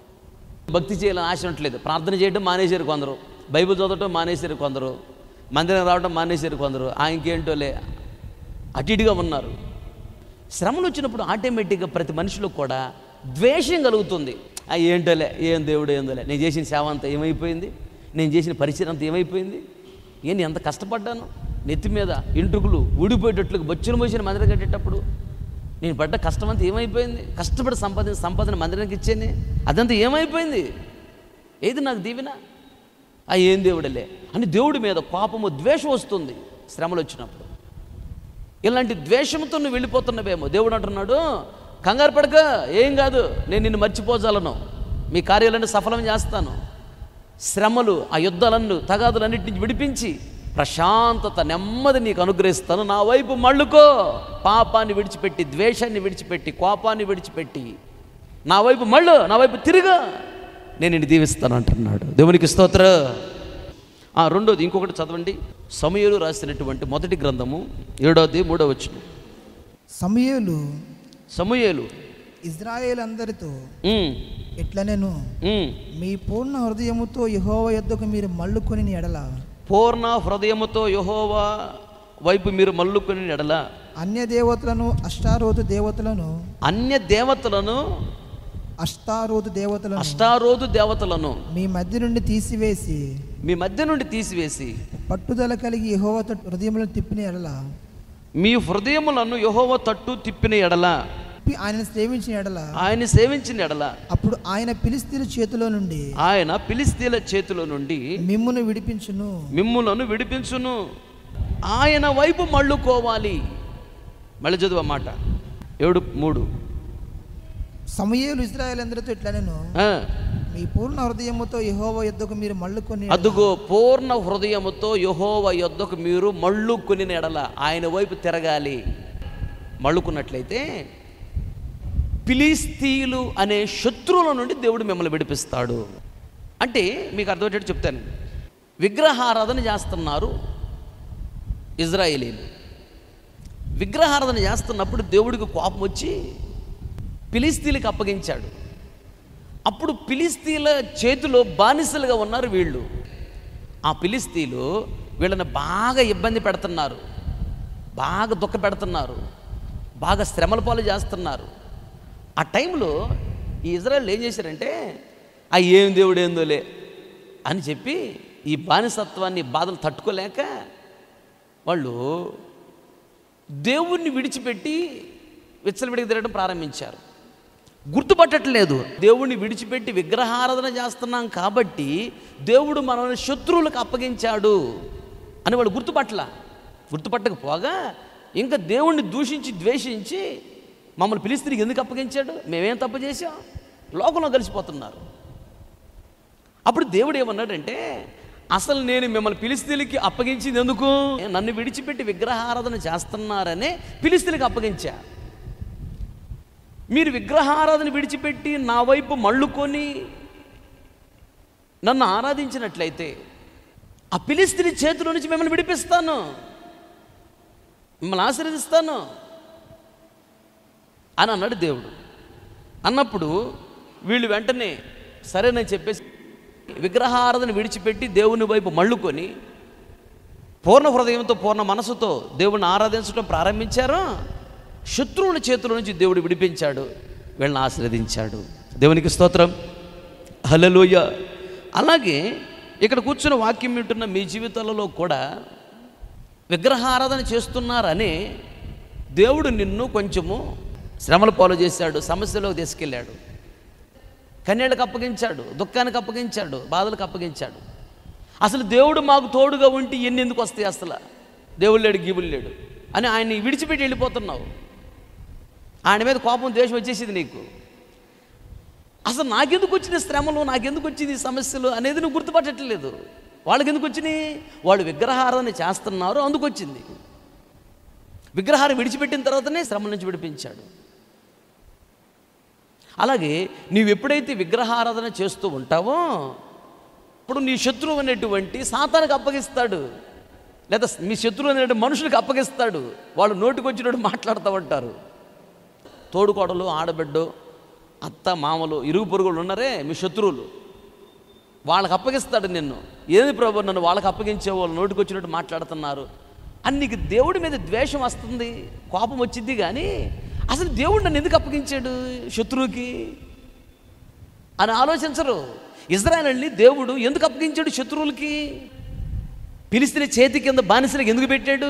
భక్తి చేయాలని ఆశ ఉండట్లేదు ప్రార్థన చేయడం మానేసారు కొందరు బైబిల్ చదవటం మానేసారు కొందరు మందిరం రావడం మానేసారు కొందరు ఆ ఇంకేంటోలే అటు ఇటుగా ఉన్నారు శ్రమలు వచ్చినప్పుడు ఆటోమేటిక్గా ప్రతి మనిషిలో కూడా ద్వేషం కలుగుతుంది ఆ ఏంటోలే ఏం దేవుడు ఏందోలే నేను చేసిన సేవ అంతా ఏమైపోయింది నేను చేసిన పరిచయం అంతా ఏమైపోయింది ఏ నేను ఎంత కష్టపడ్డాను నెత్తి మీద ఇంట్రుకులు ఊడిపోయేటట్లు బొచ్చులు మోసిన మందిరం కట్టేటప్పుడు నేను పడ్డ కష్టం అంతా ఏమైపోయింది కష్టపడి సంపాదించిన సంపాదన మందిరానికి ఇచ్చానే అదంతా ఏమైపోయింది ఏది నాకు దీవెన ఆ ఏం దేవుడలే అని దేవుడి మీద కోపము ద్వేషం వస్తుంది శ్రమలు వచ్చినప్పుడు ఇలాంటి ద్వేషంతో నువ్వు వెళ్ళిపోతున్నవేమో దేవుడు అంటున్నాడు కంగారు పడక ఏం కాదు నేను నిన్ను మర్చిపోజాలను మీ కార్యాలన్నీ సఫలం చేస్తాను శ్రమలు ఆ యుద్ధాలను తగాదులన్నిటి నుంచి విడిపించి ప్రశాంతత నెమ్మది నీకు అనుగ్రహిస్తాను నా వైపు మళ్ళుకో పాపాన్ని విడిచిపెట్టి ద్వేషాన్ని విడిచిపెట్టి కోపాన్ని విడిచిపెట్టి నా వైపు మళ్ళు నా వైపు తిరుగా నేను నిన్ను దీవిస్తాను అంటున్నాడు దేవునికి స్తోత్ర ఆ, రెండోది ఇంకొకటి చదవండి సమయలు రాసినటువంటి మొదటి గ్రంథము ఏడోది మూడో వచ్చిన సమయలు సమూయేలు ఇజ్రాయేల్ అందరితో ఉమ్, ఇట్లా నేను ఉమ్. మీ పూర్ణ హృదయముతో యహోవ యొద్దకు మీరు మళ్ళుకొని ఎడల పూర్ణ హృదయముతో యహోవా వైపు మీరు మల్లుకొని ఎడల అన్య దేవతలను అష్టారోతు దేవతలను అన్య దేవతలను అష్టారోతు దేవతలను అష్టారోధు దేవతలను మీ మధ్య నుండి తీసివేసి మీ మధ్య నుండి తీసివేసి పట్టుదల కలిగి యహోవ తట్టు హృదయములను తిప్పిన ఎడల మీ హృదయములను యహోవ తట్టు తిప్పిన ఎడల తిప్పి ఆయనను సేవించిన ఎడల ఆయన సేవించిన ఎడల అప్పుడు ఆయన పిలిస్తీల చేతిలో నుండి ఆయన పిలిస్తీల చేతిలో నుండి మిమ్మును విడిపించును మిమ్ములను విడిపించును ఆయన వైపు మళ్ళుకోవాలి మళ్ళీ చదువు మాట ఏడు మూడు సమయలు ఇజ్రాయేల్ అందరితో ఇట్లా నేను ఆ, మీ పూర్ణ హృదయముతో యహోవ యొద్దకు మీరు మళ్ళుకొని అదుగో పూర్ణ హృదయముతో యహోవ యొద్దకు మీరు మళ్ళుకుని ఎడల ఆయన వైపు తిరగాలి మళ్ళుకున్నట్లయితే ఫిలిస్తీయులు అనే శత్రువుల నుండి దేవుడు మిమ్మల్ని విడిపిస్తాడు అంటే మీకు అర్థమయ్యేటట్టు చెప్తాను విగ్రహారాధన చేస్తున్నారు ఇజ్రాయేలీలు విగ్రహారాధన చేస్తున్నప్పుడు దేవుడికి కోపం వచ్చి ఫిలిస్తీన్లకు అప్పగించాడు అప్పుడు ఫిలిస్తీన్ల చేతిలో బానిసలుగా ఉన్నారు వీళ్ళు ఆ ఫిలిస్తీన్లు వీళ్ళని బాగా ఇబ్బంది పెడుతున్నారు బాగా దుఃఖ పెడుతున్నారు బాగా శ్రమల పాలు చేస్తున్నారు ఆ టైంలో ఈ ఇజ్రాయల్ ఏం చేశారంటే ఆ ఏం దేవుడు ఏందోలే అని చెప్పి ఈ బానిసత్వాన్ని బాధలు తట్టుకోలేక వాళ్ళు దేవుణ్ణి విడిచిపెట్టి విచ్చలవిడికి తిరగడం ప్రారంభించారు గుర్తుపట్టట్లేదు దేవుణ్ణి విడిచిపెట్టి విగ్రహారాధన చేస్తున్నాం కాబట్టి దేవుడు మనల్ని శత్రువులకు అప్పగించాడు అని వాళ్ళు గుర్తుపట్టల గుర్తుపట్టకపోగా ఇంకా దేవుణ్ణి దూషించి ద్వేషించి మమ్మల్ని పిలిస్తే ఎందుకు అప్పగించాడు మేమేం తప్పు చేసాం లోకంలో కలిసిపోతున్నారు అప్పుడు దేవుడు ఏమన్నాడంటే అసలు నేను మిమ్మల్ని పిలిస్తీలకి అప్పగించింది ఎందుకు నన్ను విడిచిపెట్టి విగ్రహారాధన చేస్తున్నారనే పిలిస్తీలకి అప్పగించా మీరు విగ్రహారాధన విడిచిపెట్టి నా వైపు మళ్ళుకొని నన్ను ఆరాధించినట్లయితే ఆ పిలిస్తీని చేతిలో నుంచి మిమ్మల్ని విడిపిస్తాను మిమ్మల్ని ఆశీర్వదిస్తాను అని అన్నాడు దేవుడు అన్నప్పుడు వీళ్ళు వెంటనే సరేనని చెప్పేసి విగ్రహారాధన విడిచిపెట్టి దేవుని వైపు మళ్ళుకొని పూర్ణ హృదయంతో పూర్ణ మనసుతో దేవుని ఆరాధించడం ప్రారంభించారు శత్రువుల చేతుల నుంచి దేవుడు విడిపించాడు వీళ్ళని ఆశీర్వదించాడు దేవునికి స్తోత్రం హలలోయ అలాగే ఇక్కడ కూర్చున్న వాక్యం వింటున్న మీ జీవితాలలో కూడా విగ్రహారాధన చేస్తున్నారని దేవుడు నిన్ను కొంచెము శ్రమల పాలు చేశాడు సమస్యలోకి తీసుకెళ్ళాడు కన్యలకు అప్పగించాడు దుఃఖానికి అప్పగించాడు బాధలకు అప్పగించాడు అసలు దేవుడు మాకు తోడుగా ఉంటే ఎన్ని ఎందుకు వస్తాయి అసలు దేవుడు లేడు గీబులు లేడు అని ఆయన్ని విడిచిపెట్టి వెళ్ళిపోతున్నావు ఆయన మీద కోపం ద్వేషం వచ్చేసింది నీకు అసలు నాకెందుకు వచ్చిన శ్రమలు నాకెందుకు వచ్చింది ఈ సమస్యలు అనేది నువ్వు గుర్తుపట్టట్లేదు వాళ్ళకి ఎందుకు వచ్చినాయి వాళ్ళు విగ్రహారాధన చేస్తున్నారు అందుకు వచ్చింది విగ్రహారం విడిచిపెట్టిన తర్వాతనే శ్రమ నుంచి విడిపించాడు అలాగే నీవు ఎప్పుడైతే విగ్రహారాధన చేస్తూ ఉంటావో అప్పుడు నీ శత్రువు అనేటువంటి సాతానికి అప్పగిస్తాడు లేదా మీ శత్రువు అనేటువంటి మనుషులకు అప్పగిస్తాడు వాళ్ళు నోటికొచ్చినట్టు మాట్లాడుతూ ఉంటారు తోడుకోడలు ఆడబిడ్డో అత్త మామలు ఇరుగు పొరుగులు ఉన్నారే మీ శత్రువులు వాళ్ళకి అప్పగిస్తాడు నిన్ను ఏది ప్రభు నన్ను వాళ్ళకి అప్పగించే వాళ్ళు నోటికొచ్చినట్టు మాట్లాడుతున్నారు అని నీకు దేవుడి మీద ద్వేషం వస్తుంది కోపం వచ్చింది కానీ అసలు దేవుడు నన్ను ఎందుకు అప్పగించాడు శత్రువుకి అని ఆలోచించరు ఇజ్రాయల్ని దేవుడు ఎందుకు అప్పగించాడు శత్రువులకి పిలిచిన చేతి కింద బానిసలకు ఎందుకు పెట్టాడు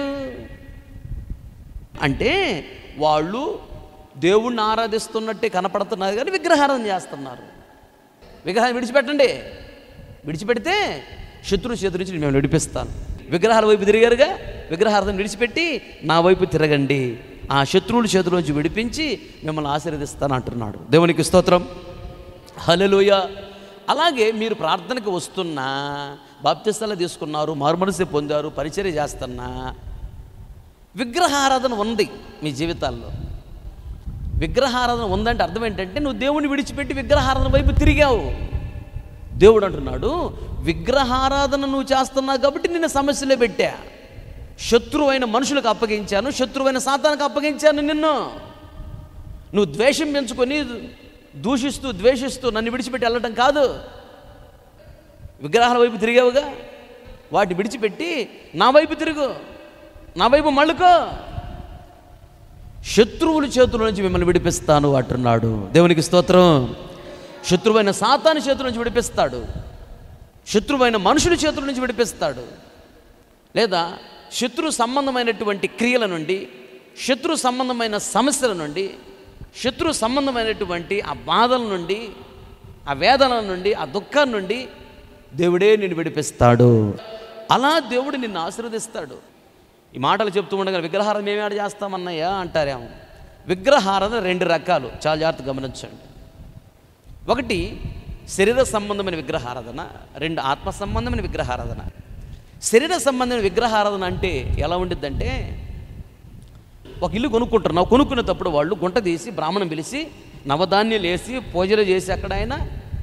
అంటే వాళ్ళు దేవుణ్ణి ఆరాధిస్తున్నట్టే కనపడుతున్నారు కానీ విగ్రహారాధన చేస్తున్నారు విగ్రహాన్ని విడిచిపెట్టండి విడిచిపెడితే శత్రు చేతి నుంచి మేము విడిపిస్తాను విగ్రహాల వైపు తిరిగారుగా విగ్రహార్థం విడిచిపెట్టి నా వైపు తిరగండి ఆ శత్రువుల చేతుల నుంచి విడిపించి మిమ్మల్ని ఆశీర్వదిస్తాను అంటున్నాడు దేవునికి స్తోత్రం హలలోయ అలాగే మీరు ప్రార్థనకు వస్తున్నా బాప్తిస్తాలు తీసుకున్నారు మారుమనసు పొందారు పరిచర్య చేస్తున్నా విగ్రహారాధన ఉంది మీ జీవితాల్లో విగ్రహారాధన ఉందంటే అర్థం ఏంటంటే నువ్వు దేవుని విడిచిపెట్టి విగ్రహారాధన వైపు తిరిగావు దేవుడు అంటున్నాడు విగ్రహారాధన నువ్వు చేస్తున్నావు కాబట్టి నిన్ను సమస్యలో పెట్టా శత్రువైన మనుషులకు అప్పగించాను శత్రువైన సాతానికి అప్పగించాను నిన్ను నువ్వు ద్వేషం పెంచుకొని దూషిస్తూ ద్వేషిస్తూ నన్ను విడిచిపెట్టి వెళ్ళటం కాదు విగ్రహాల వైపు తిరిగావుగా వాటిని విడిచిపెట్టి నా వైపు తిరుగు నా వైపు మళ్ళుకో శత్రువుల చేతుల నుంచి మిమ్మల్ని విడిపిస్తాను అంటున్నాడు దేవునికి స్తోత్రం శత్రువైన సాతాను చేతుల నుంచి విడిపిస్తాడు శత్రువైన మనుషుల చేతుల నుంచి విడిపిస్తాడు లేదా శత్రు సంబంధమైనటువంటి క్రియల నుండి శత్రు సంబంధమైన సమస్యల నుండి శత్రు సంబంధమైనటువంటి ఆ బాధల నుండి ఆ వేదనల నుండి ఆ దుఃఖం నుండి దేవుడే నిన్ను విడిపిస్తాడు అలా దేవుడు నిన్ను ఆశీర్వదిస్తాడు ఈ మాటలు చెప్తూ ఉండగా విగ్రహారం మేమే ఆడ చేస్తామన్నయ్యా అంటారేమో విగ్రహారాధన రెండు రకాలు చాలా జాగ్రత్త గమనించండి ఒకటి శరీర సంబంధమైన విగ్రహారాధన రెండు ఆత్మ సంబంధమైన విగ్రహారాధన శరీర సంబంధమైన విగ్రహారాధన అంటే ఎలా ఉండిద్దంటే ఒక ఇల్లు కొనుక్కుంటున్నావు కొనుక్కునేటప్పుడు వాళ్ళు గుంట తీసి బ్రాహ్మణం పిలిచి నవధాన్యాలు వేసి పూజలు చేసి అక్కడ ఆయన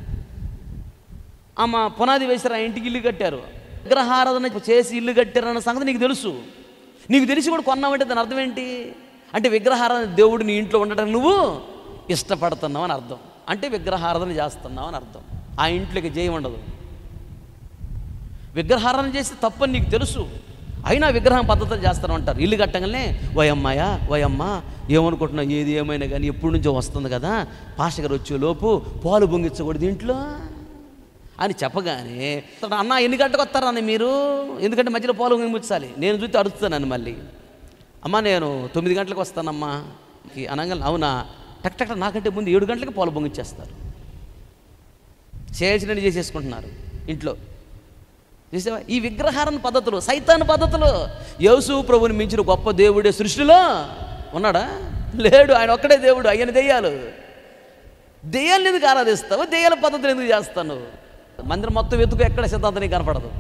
ఆమె పునాది వేసారు ఆ ఇంటికి ఇల్లు కట్టారు విగ్రహారాధన చేసి ఇల్లు కట్టారు అన్న సంగతి నీకు తెలుసు నీకు తెలిసి కూడా కొన్నావంటే దాని అర్థం ఏంటి అంటే విగ్రహారాధన దేవుడు నీ ఇంట్లో ఉండటం నువ్వు ఇష్టపడుతున్నావు అని అర్థం అంటే విగ్రహారాధన చేస్తున్నావు అని అర్థం ఆ ఇంట్లోకి జయం ఉండదు విగ్రహారాధన చేస్తే తప్పని నీకు తెలుసు అయినా విగ్రహం పద్ధతులు చేస్తాను అంటారు ఇల్లు కట్టగానే వయమ్మాయా వయమ్మ ఏమనుకుంటున్నావు ఏది ఏమైనా కానీ ఎప్పటి నుంచో వస్తుంది కదా పాస్టర్ గారు వచ్చే లోపు పాలు పొంగించకూడదు ఇంట్లో అని చెప్పగానే అతడు, అన్న ఎన్ని గంటకు వస్తారన్న మీరు ఎందుకంటే మధ్యలో పాలు పొంగించాలి నేను చూస్తే అడుగుతానని మళ్ళీ అమ్మ నేను తొమ్మిది గంటలకు వస్తానమ్మా ఈ అనగానే అవునా టక్ టక్ టక్ నాకంటే ముందు ఏడు గంటలకు పాలు పొంగిచ్చేస్తారు చేయాల్సినవి చేసేసుకుంటున్నారు ఇంట్లో చూసావా ఈ విగ్రహారణ పద్ధతులు సైతాన్ పద్ధతులు యేసు ప్రభుని మించిన గొప్ప దేవుడే సృష్టిలో ఉన్నాడా లేడు ఆయన ఒక్కడే దేవుడు ఆయన దెయ్యాలు దెయ్యాలను ఎందుకు ఆరాధిస్తావు దెయ్యాల పద్ధతులు ఎందుకు చేస్తాను మందిరం మొత్తం వెతుకు ఎక్కడ సిద్ధాంతం నీకు కనపడదు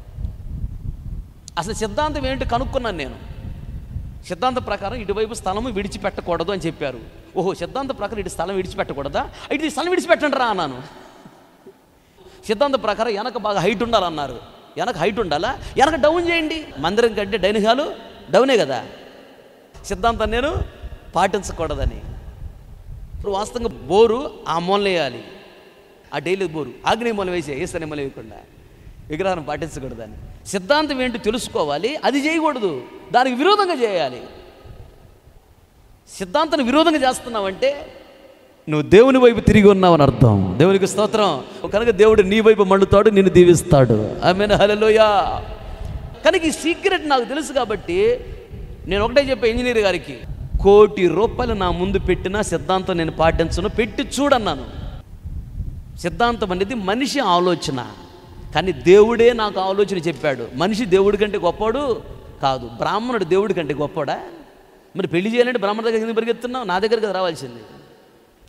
అసలు సిద్ధాంతం ఏంటి కనుక్కున్నాను నేను సిద్ధాంత ప్రకారం ఇటువైపు స్థలము విడిచిపెట్టకూడదు అని చెప్పారు ఓహో సిద్ధాంత ప్రకారం ఇటు స్థలం విడిచిపెట్టకూడదా ఇటు స్థలం విడిచిపెట్టండి రా అన్నాను సిద్ధాంత ప్రకారం వెనక బాగా హైట్ ఉండాలన్నారు వెనక హైట్ ఉండాలా వెనక డౌన్ చేయండి మందిరం కంటే డైనింగ్ హాలు డౌనే కదా సిద్ధాంతం నేను పాటించకూడదని ఇప్పుడు వాస్తవంగా బోరు ఆ మూల వేయాలి ఆ డైలీ బోరు ఆగ్నేయ మూల వేసే ఈశాన్య మూల వేయకుండా విగ్రహం పాటించకూడదని సిద్ధాంతం ఏంటో తెలుసుకోవాలి అది చేయకూడదు దానికి విరోధంగా చేయాలి సిద్ధాంతాన్ని విరోధంగా చేస్తున్నావంటే నువ్వు దేవుని వైపు తిరిగి ఉన్నావని అర్థం దేవునికి స్తోత్రం కనుక దేవుడు నీ వైపు మండుతాడు నిన్ను దీవిస్తాడు ఆమెను హలలోయా కనుక ఈ సీక్రెట్ నాకు తెలుసు కాబట్టి నేను ఒకటే చెప్పా ఇంజనీర్ గారికి కోటి రూపాయలు నా ముందు పెట్టినా సిద్ధాంతం నేను పాటించను పెట్టి చూడన్నాను సిద్ధాంతం అనేది మనిషి ఆలోచన కానీ దేవుడే నాకు ఆలోచన చెప్పాడు మనిషి దేవుడి కంటే గొప్పవాడు కాదు బ్రాహ్మణుడు దేవుడి కంటే గొప్పవాడా మరి పెళ్లి చేయాలంటే బ్రాహ్మణ దగ్గర ఎందుకు పరిగెత్తున్నావు నా దగ్గర కదా రావాల్సింది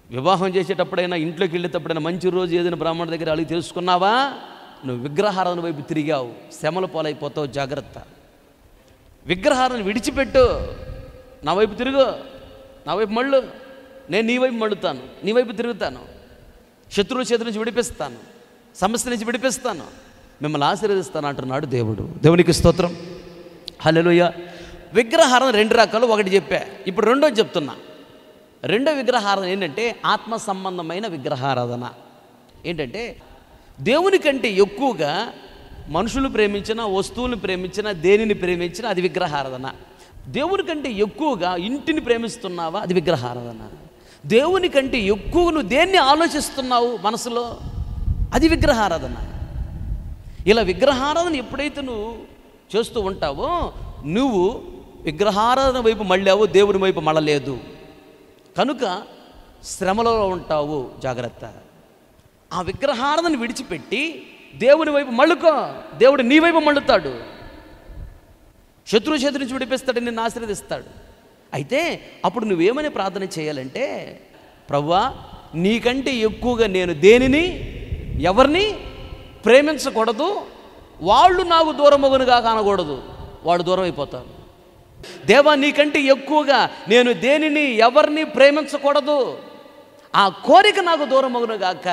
వివాహం చేసేటప్పుడైనా ఇంట్లోకి వెళ్ళేటప్పుడైనా మంచి రోజు ఏదైనా బ్రాహ్మణ దగ్గర అడిగి తెలుసుకున్నావా నువ్వు విగ్రహారాధన వైపు తిరిగావు శ్రమల పాలైపోతావు జాగ్రత్త విగ్రహాలను విడిచిపెట్టు నా వైపు తిరుగు నా వైపు మళ్ళు నేను నీ వైపు మళ్ళుతాను నీ వైపు తిరుగుతాను శత్రువుల చేతి నుంచి విడిపిస్తాను సమస్య నుంచి విడిపిస్తాను మిమ్మల్ని ఆశీర్వదిస్తాను అంటున్నాడు దేవుడు దేవునికి స్తోత్రం హల్లెలూయ విగ్రహారాధన రెండు రకాలు ఒకటి చెప్పా ఇప్పుడు రెండోది చెప్తున్నా రెండో విగ్రహారాధన ఏంటంటే ఆత్మ సంబంధమైన విగ్రహారాధన ఏంటంటే దేవుని కంటే ఎక్కువగా మనుషులు ప్రేమించిన వస్తువులను ప్రేమించిన దేనిని ప్రేమించిన అది విగ్రహారాధన దేవుని కంటే ఎక్కువగా ఇంటిని ప్రేమిస్తున్నావా అది విగ్రహారాధన దేవుని కంటే ఎక్కువ నువ్వు దేన్ని ఆలోచిస్తున్నావు మనసులో అది విగ్రహారాధన ఇలా విగ్రహారాధన ఎప్పుడైతే నువ్వు చేస్తూ ఉంటావో నువ్వు విగ్రహారాధన వైపు మళ్ళావో దేవుని వైపు మళ్ళలేదు కనుక శ్రమలలో ఉంటావు జాగ్రత్త ఆ విగ్రహారాధన విడిచిపెట్టి దేవుని వైపు మళ్ళుకో దేవుడు నీ వైపు మళ్ళుతాడు శత్రువు చేతి నుంచి విడిపిస్తాడు నిన్ను ఆశీర్వదిస్తాడు అయితే అప్పుడు నువ్వేమని ప్రార్థన చేయాలంటే ప్రవ్వా నీకంటే ఎక్కువగా నేను దేనిని ఎవరిని ప్రేమించకూడదు వాళ్ళు నాకు దూరమగునుగా కానకూడదు వాడు దూరం అయిపోతారు దేవా నీకంటే ఎక్కువగా నేను దేనిని ఎవరిని ప్రేమించకూడదు ఆ కోరిక నాకు దూరమగును గాక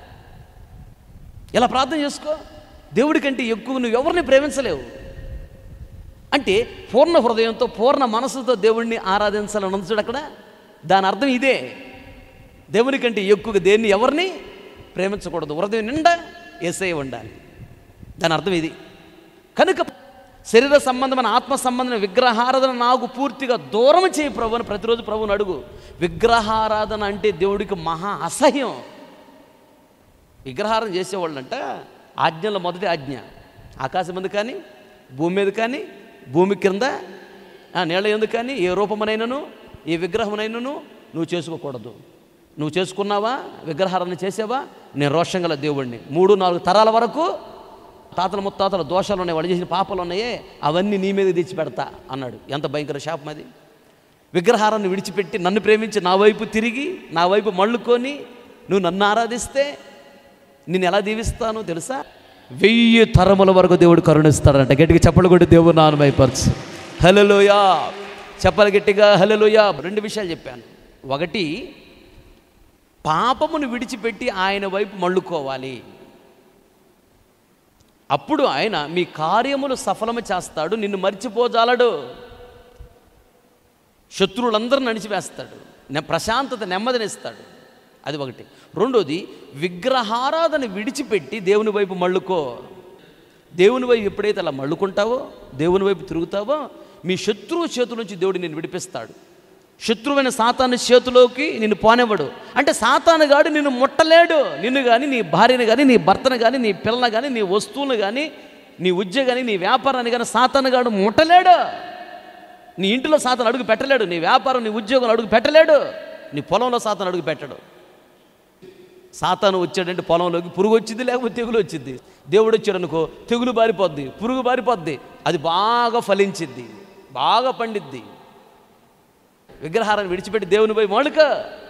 ఇలా ప్రార్థన చేసుకో దేవుడి కంటే ఎక్కువ నువ్వు ఎవరిని ప్రేమించలేవు అంటే పూర్ణ హృదయంతో పూర్ణ మనసుతో దేవుడిని ఆరాధించాలని ఉంది అక్కడ దాని అర్థం ఇదే దేవుని కంటే ఎక్కువగా దేన్ని ఎవరిని ప్రేమించకూడదు హృదయం నిండా ఏసై ఉండాలి దాని అర్థం ఇది కనుక శరీర సంబంధమైన ఆత్మ సంబంధమైన విగ్రహారాధన నాకు పూర్తిగా దూరం చేయి ప్రభు అని ప్రతిరోజు ప్రభుని అడుగు విగ్రహారాధన అంటే దేవుడికి మహా అసహ్యం విగ్రహారం చేసేవాళ్ళంట ఆజ్ఞలో మొదటి ఆజ్ఞ ఆకాశం మీద కానీ భూమి మీద కానీ భూమి క్రింద ఆ నీళ్ళ ఎందుకు కానీ ఏ రూపమునైనను ఏ విగ్రహమునైనను నువ్వు చేసుకోకూడదు నువ్వు చేసుకున్నావా విగ్రహారాన్ని చేసావా నేను రోషం గల దేవుణ్ణి మూడు నాలుగు తరాల వరకు తాతల ముత్తాతల దోషాలు ఉన్నాయి వాళ్ళు చేసిన పాపాలు ఉన్నాయే అవన్నీ నీ మీద తెచ్చి పెడతా అన్నాడు ఎంత భయంకర శాపం అది విగ్రహారాన్ని విడిచిపెట్టి నన్ను ప్రేమించి నా వైపు తిరిగి నా వైపు మళ్ళుకొని నువ్వు నన్ను ఆరాధిస్తే నేను ఎలా దీవిస్తానో తెలుసా వెయ్యి తరముల వరకు దేవుడు కరుణిస్తాడంట గట్టిగా చెప్పలు కొట్టి దేవుడు నాన్నమైపరచు హలలోయా చెప్పలు గట్టిగా హలలోయా రెండు విషయాలు చెప్పాను ఒకటి పాపమును విడిచిపెట్టి ఆయన వైపు మళ్ళుకోవాలి అప్పుడు ఆయన మీ కార్యములు సఫలము చేస్తాడు నిన్ను మర్చిపోజాలడు శత్రువులందరూ నడిచివేస్తాడు నె ప్రశాంతత నెమ్మదినిస్తాడు అది ఒకటి రెండోది విగ్రహారాధన విడిచిపెట్టి దేవుని వైపు మళ్ళుకో దేవుని వైపు ఎప్పుడైతే అలా మళ్ళుకుంటావో దేవుని వైపు తిరుగుతావో మీ శత్రువు చేతుల నుంచి దేవుడు నిన్ను విడిపిస్తాడు శత్రువైన సాతాను చేతిలోకి నిన్ను పోనివ్వడు అంటే సాతాను గాడు నిన్ను ముట్టలేడు నిన్ను కానీ నీ భార్యను కానీ నీ భర్తను కానీ నీ పిల్లని కానీ నీ వస్తువులను కానీ నీ ఉద్యోగాన్ని నీ వ్యాపారాన్ని కానీ సాతాను గాడు ముట్టలేడు నీ ఇంటిలో సాతాను అడుగు పెట్టలేడు నీ వ్యాపారం నీ ఉద్యోగం అడుగు పెట్టలేడు నీ పొలంలో సాతాను అడుగు పెట్టడు సాతాను వచ్చాడంటే పొలంలోకి పురుగు వచ్చింది లేకపోతే తెగులు వచ్చింది దేవుడు వచ్చాడు అనుకో తెగులు బారిపోద్ది పురుగు బారిపోద్ది అది బాగా ఫలించిద్ది బాగా పండిద్ది విగ్రహారాన్ని విడిచిపెట్టి దేవుని పోయి మాడుక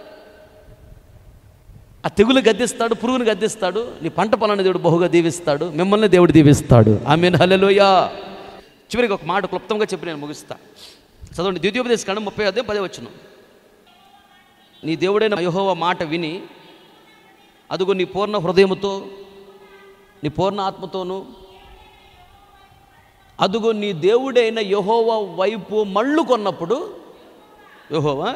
ఆ తెగులు గద్దిస్తాడు పురుగును గద్దిస్తాడు నీ పంట పొలాన్ని దేవుడు బహుగా దీవిస్తాడు మిమ్మల్ని దేవుడు దీవిస్తాడు ఆమె హల్లెలూయా చివరికి ఒక మాట క్లుప్తంగా చెప్పి నేను ముగిస్తా చదవండి ద్వితీయోపదేశ కాండం ముప్పై అదే పదే వచ్చును నీ దేవుడైన యెహోవా మాట విని అదుగో నీ పూర్ణ హృదయముతో నీ పూర్ణ ఆత్మతోను అదుగో నీ దేవుడైన యెహోవా వైపు మళ్ళు కొన్నప్పుడు యెహోవా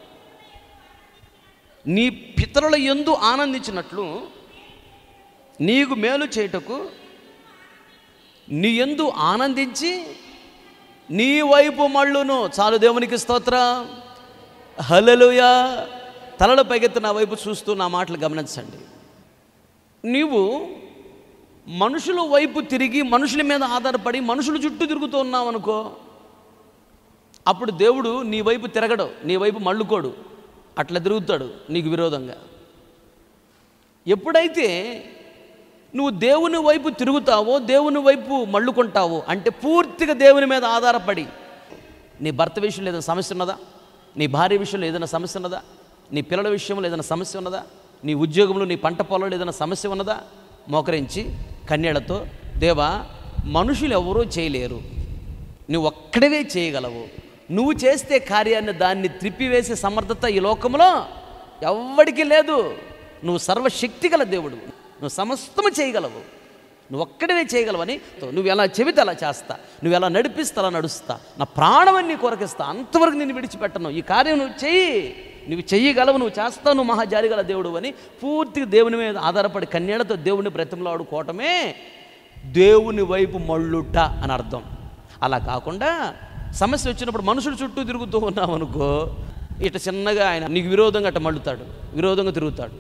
నీ పితరుల ఎందు ఆనందించినట్లు నీకు మేలు చేయుటకు నీ ఎందు ఆనందించి నీ వైపు మళ్ళును చాలు దేవునికి స్తోత్ర హలలుయా తలల పైకెత్తి నా వైపు చూస్తూ నా మాటలు గమనించండి నీవు మనుషుల వైపు తిరిగి మనుషుల మీద ఆధారపడి మనుషుల చుట్టూ తిరుగుతూ ఉన్నావు అనుకో అప్పుడు దేవుడు నీ వైపు తిరగడు నీ వైపు మళ్ళుకోడు అట్లా తిరుగుతాడు నీకు విరోధంగా ఎప్పుడైతే నువ్వు దేవుని వైపు తిరుగుతావో దేవుని వైపు మళ్ళుకుంటావో అంటే పూర్తిగా దేవుని మీద ఆధారపడి నీ భర్త విషయంలో ఏదైనా సమస్య ఉన్నదా నీ భార్య విషయంలో ఏదైనా సమస్య ఉన్నదా నీ పిల్లల విషయంలో ఏదైనా సమస్య ఉన్నదా నీ ఉద్యోగంలో నీ పంట పొలంలో ఏదైనా సమస్య ఉన్నదా మోకరించి కన్యలతో దేవా మనుషులు ఎవరూ చేయలేరు నువ్వు ఒక్కడవే చేయగలవు నువ్వు చేస్తే కార్యాన్ని దాన్ని త్రిప్పివేసే సమర్థత ఈ లోకంలో ఎవ్వడికి లేదు నువ్వు సర్వశక్తి గల దేవుడు నువ్వు సమస్తము చేయగలవు నువ్వు ఒక్కడవే చేయగలవని నువ్వు ఎలా చెబితే అలా చేస్తా నువ్వు ఎలా నడిపిస్తే అలా నడుస్తా నా ప్రాణం నీ కొరకిస్తా అంతవరకు నేను విడిచిపెట్టను ఈ కార్యం నువ్వు చెయ్యి నువ్వు చెయ్యగలవు నువ్వు చేస్తావు నువ్వు మహాజాలిగల దేవుడు అని పూర్తిగా దేవుని మీద ఆధారపడి కన్యలతో దేవుని బ్రతిమలాడుకోవటమే దేవుని వైపు మళ్ళుట అని అర్థం అలా కాకుండా సమస్య వచ్చినప్పుడు మనుషుడు చుట్టూ తిరుగుతూ ఉన్నాం అనుకో ఇట చిన్నగా ఆయన నీకు విరోధంగా అట్ట మళ్ళుతాడు విరోధంగా తిరుగుతాడు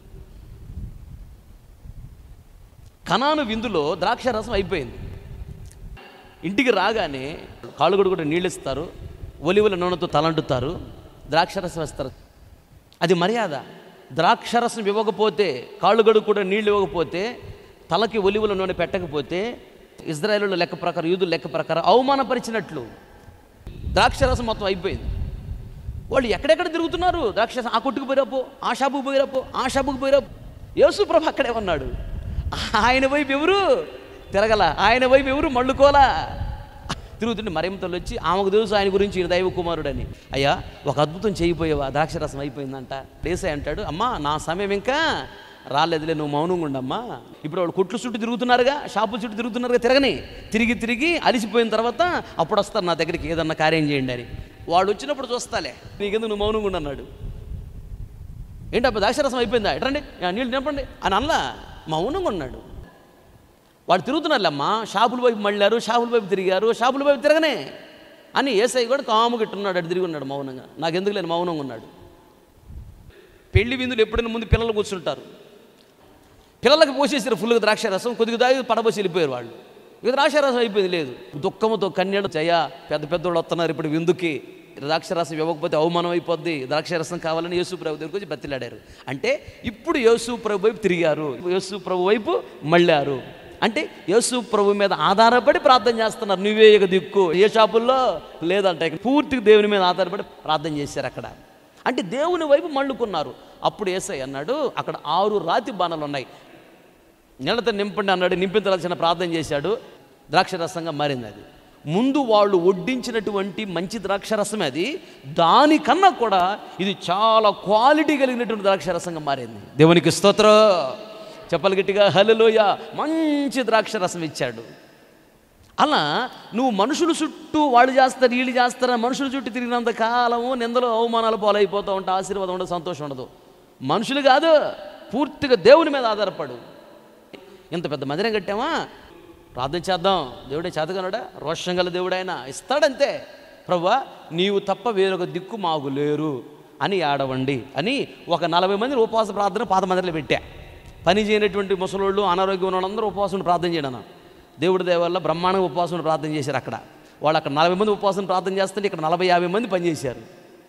కనాను విందులో ద్రాక్ష రసం అయిపోయింది ఇంటికి రాగానే కాళ్ళుగడు కూడా నీళ్ళు ఇస్తారు ఒలివల నూనెతో తలంటుతారు ద్రాక్షరసం వేస్తారు అది మర్యాద ద్రాక్షరసం ఇవ్వకపోతే కాళ్ళుగడు కూడా నీళ్ళు ఇవ్వకపోతే తలకి ఒలివల నూనె పెట్టకపోతే ఇజ్రాయేలు లెక్క ప్రకారం యూదుల లెక్క ప్రకారం అవమానపరిచినట్లు ద్రాక్షరసం మొత్తం అయిపోయింది వాళ్ళు ఎక్కడెక్కడ తిరుగుతున్నారు ద్రాక్షరసం ఆ కొట్టుకు పోయిరాపో ఆ షాపుకు పోయిరాపో ఆ షాపుకు పోయిరాపో యేసు ప్రభు అక్కడే ఉన్నాడు ఆయన వైపు ఎవరు తిరగల ఆయన వైపు ఎవరు మళ్ళుకోలా తిరుగుతుంటే మరింతలు వచ్చి ఆమెకు తెలుసు ఆయన గురించి ఈయన దైవ కుమారుడని అయ్యా ఒక అద్భుతం చేయిపోయావా ద్రాక్షరసం అయిపోయిందంట దేశాయి అంటాడు అమ్మా నా సమయం ఇంకా రాలేదులే నువ్వు మౌనంగా ఉండమ్మా ఇప్పుడు వాళ్ళు కొట్లు చుట్టూ తిరుగుతున్నారుగా షాపుల చుట్టూ తిరుగుతున్నారుగా తిరగని తిరిగి తిరిగి అలిసిపోయిన తర్వాత అప్పుడు వస్తారు నా దగ్గరికి ఏదన్నా కార్యం చేయండి అని వాళ్ళు వచ్చినప్పుడు చూస్తాలే నీకెందుకు నువ్వు మౌనంగా ఉండు అన్నాడు ఏంటి అప్పుడు ద్రాక్షరసం అయిపోయిందా ఎట్రండి ఆ, నీళ్ళు నింపండి అని అల్లా మౌనంగా ఉన్నాడు వాడు తిరుగుతున్నారులేమ్మా షాపుల వైపు మళ్ళారు షాపుల వైపు తిరిగారు షాపుల వైపు తిరగనే అని ఏసై కూడా కాము ఉన్నాడు అటు తిరిగి ఉన్నాడు మౌనంగా నాకు ఎందుకు లేని మౌనంగా ఉన్నాడు పెళ్లి విందులు ఎప్పుడైనా ముందు పిల్లలు కూర్చుంటారు పిల్లలకు పోసేసారు ఫుల్గా ద్రాక్ష రసం కొద్దిగా దాగి పడబోసి వెళ్ళిపోయారు వాళ్ళు ఇక ద్రాక్ష రసం అయిపోయింది లేదు దుఃఖముతో కన్యడు జయ పెద్ద పెద్దోళ్ళు వస్తున్నారు ఇప్పుడు విందుకి ద్రాక్షరసం ఇవ్వకపోతే అవమానం అయిపోద్ది ద్రాక్షరసం కావాలని యేసు ప్రభు దగ్గరికి వచ్చి బతిలాడారు అంటే ఇప్పుడు యేసు ప్రభు వైపు తిరిగారు యేసు ప్రభు వైపు మళ్ళారు అంటే యేసు ప్రభు మీద ఆధారపడి ప్రార్థన చేస్తున్నారు నువ్వే ఇక దిక్కు ఏ షాపుల్లో లేదంట ఇక పూర్తిగా దేవుని మీద ఆధారపడి ప్రార్థన చేశారు అక్కడ అంటే దేవుని వైపు మళ్ళుకున్నారు అప్పుడు ఏసై అన్నాడు అక్కడ ఆరు రాతి బాణాలు ఉన్నాయి నీళ్ళతో నింపండి అన్నాడు నింపించాల్సిన ప్రార్థన చేశాడు ద్రాక్షరసంగా మారింది అది ముందు వాళ్ళు వడ్డించినటువంటి మంచి ద్రాక్షరసమే అది దానికన్నా కూడా ఇది చాలా క్వాలిటీ కలిగినటువంటి ద్రాక్షరసంగా మారింది దేవునికి స్తోత్రం చెప్పలు గట్టిగా హలలోయ మంచి ద్రాక్షరసం ఇచ్చాడు అలా నువ్వు మనుషుల చుట్టూ వాళ్ళు చేస్తారు వీళ్ళు చేస్తారా మనుషుల చుట్టూ తిరిగినంత కాలము నిందలు అవమానాలు పాలైపోతూ ఉంటా ఆశీర్వాదం ఉండదు సంతోషం ఉండదు మనుషులు కాదు పూర్తిగా దేవుని మీద ఆధారపడు ఇంత పెద్ద మందిరం కట్టామా ప్రార్థన చేద్దాం దేవుడే చేతగలడా రోషం గల దేవుడైనా ఇస్తాడంతే ప్రవ్వా నీవు తప్ప వేరొక దిక్కు మాకు లేరు అని ఆడవండి అని ఒక నలభై మంది ఉపవాస ప్రార్థన పాత మందిరంలో పెట్టా పని చేయనటువంటి ముసలోళ్ళు అనారోగ్యం ఉన్న వాళ్ళందరూ ఉపవాసం ఉండి ప్రార్థన చేయడం అన్న. దేవుడి దయ వల్ల బ్రహ్మాండంగా ఉపవాసం ఉండి ప్రార్థన చేశారు అక్కడ వాళ్ళు అక్కడ నలభై మంది ఉపవాసం ప్రార్థన చేస్తుంటే ఇక్కడ నలభై యాభై మంది పనిచేశారు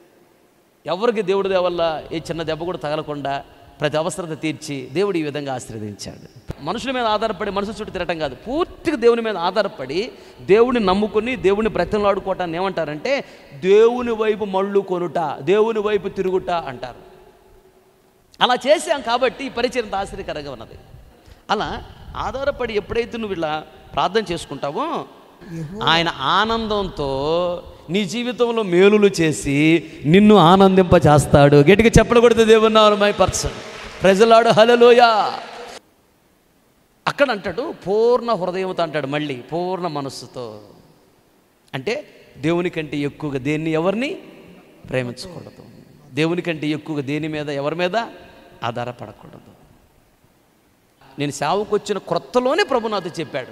ఎవరికి దేవుడి దయ వల్ల ఏ చిన్న దెబ్బ కూడా తగలకుండా ప్రతి అవసరత తీర్చి దేవుడు ఈ విధంగా ఆశీర్వదించాడు మనుషుల మీద ఆధారపడి మనుషుల చుట్టూ తిరగటం కాదు పూర్తిగా దేవుని మీద ఆధారపడి దేవుడిని నమ్ముకుని దేవుడిని బ్రతిమలాడుకోవటాన్ని ఏమంటారంటే దేవుని వైపు మళ్ళు కొనుట దేవుని వైపు తిరుగుట అంటారు అలా చేశాం కాబట్టి ఈ పరిచయం అంత ఆశ్చర్యకరంగా ఉన్నది అలా ఆధారపడి ఎప్పుడైతే నువ్వు ఇలా ప్రార్థన చేసుకుంటావో ఆయన ఆనందంతో నీ జీవితంలో మేలులు చేసి నిన్ను ఆనందింప చేస్తాడు గట్టిగా చెప్పలు కొడితే దేవున్నారు మై పర్సన్ ప్రజలాడు హలలోయ అక్కడ అంటాడు పూర్ణ హృదయంతో అంటాడు మళ్ళీ పూర్ణ మనస్సుతో అంటే దేవుని కంటే ఎక్కువగా దేన్ని ఎవరిని ప్రేమించకూడదు దేవుని కంటే ఎక్కువగా దేని మీద ఎవరి మీద ఆధారపడకూడదు నేను సేవకు వచ్చిన క్రొత్తలోనే ప్రభు నాతో చెప్పాడు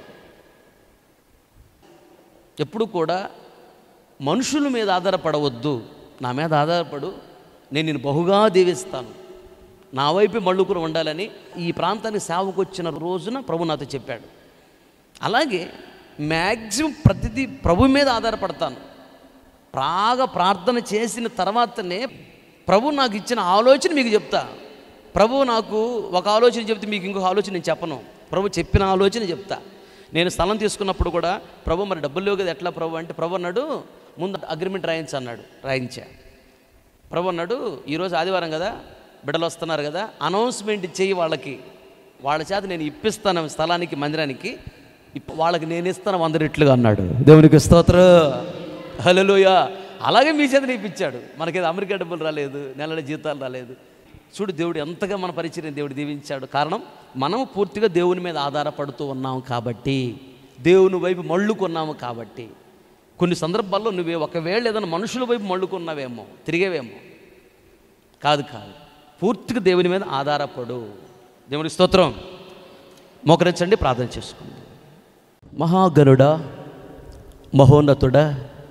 ఎప్పుడు కూడా మనుషుల మీద ఆధారపడవద్దు నా మీద ఆధారపడు నేను నేను బహుగా దీవిస్తాను నా వైపు మళ్ళుకుని ఉండాలని ఈ ప్రాంతానికి సేవకు వచ్చిన రోజున ప్రభు నాతో చెప్పాడు అలాగే మ్యాక్సిమం ప్రతిదీ ప్రభు మీద ఆధారపడతాను బాగా ప్రార్థన చేసిన తర్వాతనే ప్రభు నాకు ఇచ్చిన ఆలోచన మీకు చెప్తా ప్రభు నాకు ఒక ఆలోచన చెప్తే మీకు ఇంకొక ఆలోచన నేను చెప్పను ప్రభు చెప్పిన ఆలోచన చెప్తా నేను స్థలం తీసుకున్నప్పుడు కూడా ప్రభు మరి డబ్బులు లేవు కదా ఎట్లా ప్రభు అంటే ప్రభు అన్నాడు ముందు అగ్రిమెంట్ రాయించు అన్నాడు రాయించా ప్రభు అన్నాడు ఈరోజు ఆదివారం కదా బిడ్డలు వస్తున్నారు కదా అనౌన్స్మెంట్ చేయి వాళ్ళకి వాళ్ళ చేత నేను ఇప్పిస్తాను స్థలానికి మందిరానికి ఇప్ప- వాళ్ళకి నేను ఇస్తాను వంద రెట్లుగా అన్నాడు దేవునికి స్తోత్ర హలోయ అలాగే మీ చేత ఇప్పించాడు మనకేదో అమెరికా డబ్బులు రాలేదు నెలల జీతాలు రాలేదు చూడు దేవుడు ఎంతగా మన పరిచయం దేవుడు దీవించాడు కారణం మనం పూర్తిగా దేవుని మీద ఆధారపడుతూ ఉన్నాం కాబట్టి దేవుని వైపు మళ్ళుకున్నాము కాబట్టి కొన్ని సందర్భాల్లో నువ్వే ఒకవేళ ఏదైనా మనుషుల వైపు మళ్ళుకున్నావేమో తిరిగేవేమో కాదు కాదు పూర్తిగా దేవుని మీద ఆధారపడు దేవుని స్తోత్రం మోకరించండి ప్రార్థన చేసుకుందాం మహాగరుడా మహోన్నతుడా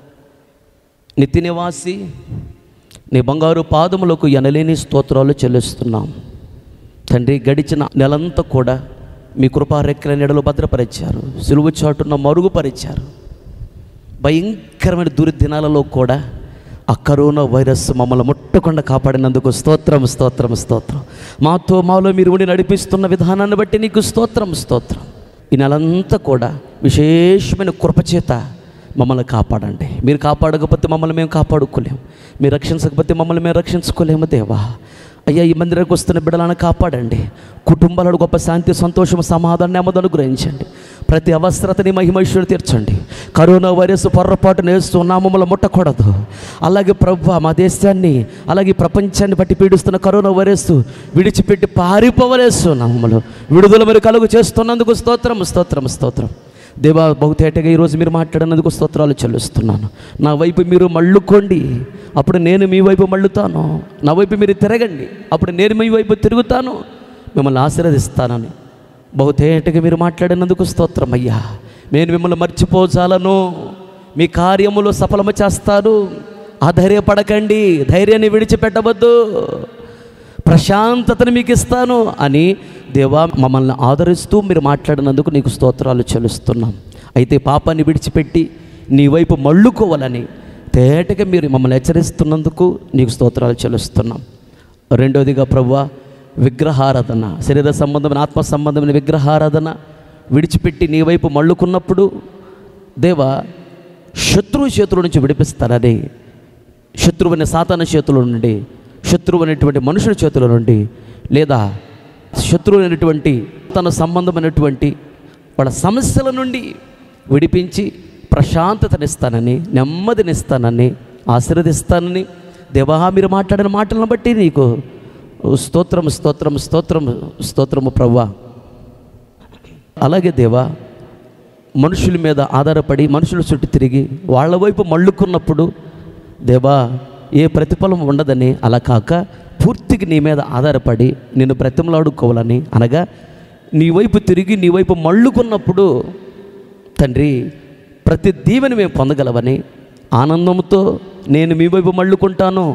నిత్య నివాసి నీ బంగారు పాదములకు ఎనలేని స్తోత్రాలు చెల్లిస్తున్నాం తండ్రి గడిచిన నెలంతా కూడా మీ కృపారెక్కల నెడలు భద్రపరిచారు సులువు చాటున మరుగుపరిచారు భయంకరమైన దుర్దినాలలో కూడా ఆ కరోనా వైరస్ మమ్మల్ని ముట్టకుండా కాపాడినందుకు స్తోత్రం స్తోత్రం స్తోత్రం మాతో మాలో మీరు ఉండి నడిపిస్తున్న విధానాన్ని బట్టి నీకు స్తోత్రం స్తోత్రం ఈ నెలంతా కూడా విశేషమైన కృపచేత మమ్మల్ని కాపాడండి మీరు కాపాడకపోతే మమ్మల్ని మేము కాపాడుకోలేము మీరు రక్షించకపోతే మమ్మల్ని మేము రక్షించుకోలేము దేవా అయ్యా ఈ మందిరానికి వస్తున్న బిడ్డలను కాపాడండి కుటుంబాలను గొప్ప శాంతి సంతోషం సమాధానం నెమ్మది అనుగ్రహించండి ప్రతి అవసరతని మహిమేశ్వరు తీర్చండి కరోనా వైరస్ పొర్రపాటు నేస్తూ నామములు ముట్టకూడదు అలాగే ప్రభు మా దేశాన్ని అలాగే ఈ ప్రపంచాన్ని బట్టి పీడిస్తున్న కరోనా వైరస్ విడిచిపెట్టి పారిపోవలేస్తూ నామములు విడుదల మరి కలుగు చేస్తున్నందుకు స్తోత్రం స్తోత్రం స్తోత్రం దేవా బహుతేటగా ఈరోజు మీరు మాట్లాడినందుకు స్తోత్రాలు చెల్లిస్తున్నాను నా వైపు మీరు మళ్ళుకోండి అప్పుడు నేను మీ వైపు మళ్ళుతాను నా వైపు మీరు తిరగండి అప్పుడు నేను మీ వైపు తిరుగుతాను మిమ్మల్ని ఆశీర్వదిస్తానని బహుతేటగా మీరు మాట్లాడినందుకు స్తోత్రం అయ్యా నేను మిమ్మల్ని మర్చిపోజాలను మీ కార్యములో సఫలము చేస్తాను ఆధైర్యపడకండి ధైర్యాన్ని విడిచిపెట్టవద్దు ప్రశాంతతను మీకు ఇస్తాను అని దేవా మమ్మల్ని ఆదరిస్తూ మీరు మాట్లాడినందుకు నీకు స్తోత్రాలు చెల్లిస్తున్నాం అయితే పాపాన్ని విడిచిపెట్టి నీ వైపు మళ్ళుకోవాలని తేటగా మీరు మమ్మల్ని హెచ్చరిస్తున్నందుకు నీకు స్తోత్రాలు చెల్లిస్తున్నాం రెండోదిగా ప్రవ్వా విగ్రహారాధన శరీర సంబంధమైన ఆత్మ సంబంధమైన విగ్రహారాధన విడిచిపెట్టి నీ వైపు మళ్ళుకున్నప్పుడు దేవా శత్రువు చేతుల నుంచి విడిపిస్తారని శత్రువుని సాతాన చేతుల నుండి శత్రువు అనేటువంటి మనుషుల చేతుల నుండి లేదా శత్రువు అనేటువంటి తన సంబంధమైనటువంటి వాళ్ళ సమస్యల నుండి విడిపించి ప్రశాంతతనిస్తానని నెమ్మదినిస్తానని ఆశీర్వదిస్తానని దేవా మీరు మాట్లాడిన మాటలను బట్టి నీకు స్తోత్రం స్తోత్రం స్తోత్రం స్తోత్రము ప్రవ్వా అలాగే దేవా మనుషుల మీద ఆధారపడి మనుషుల చుట్టూ తిరిగి వాళ్ళ వైపు మళ్ళుకున్నప్పుడు దేవా ఏ ప్రతిఫలం ఉండదని అలా కాక పూర్తిగా నీ మీద ఆధారపడి నిన్ను బ్రతిమలాడుకోవాలని అనగా నీ వైపు తిరిగి నీ వైపు మళ్ళుకున్నప్పుడు తండ్రి ప్రతి దీవెని మేము పొందగలవని ఆనందంతో నేను మీ వైపు మళ్ళుకుంటాను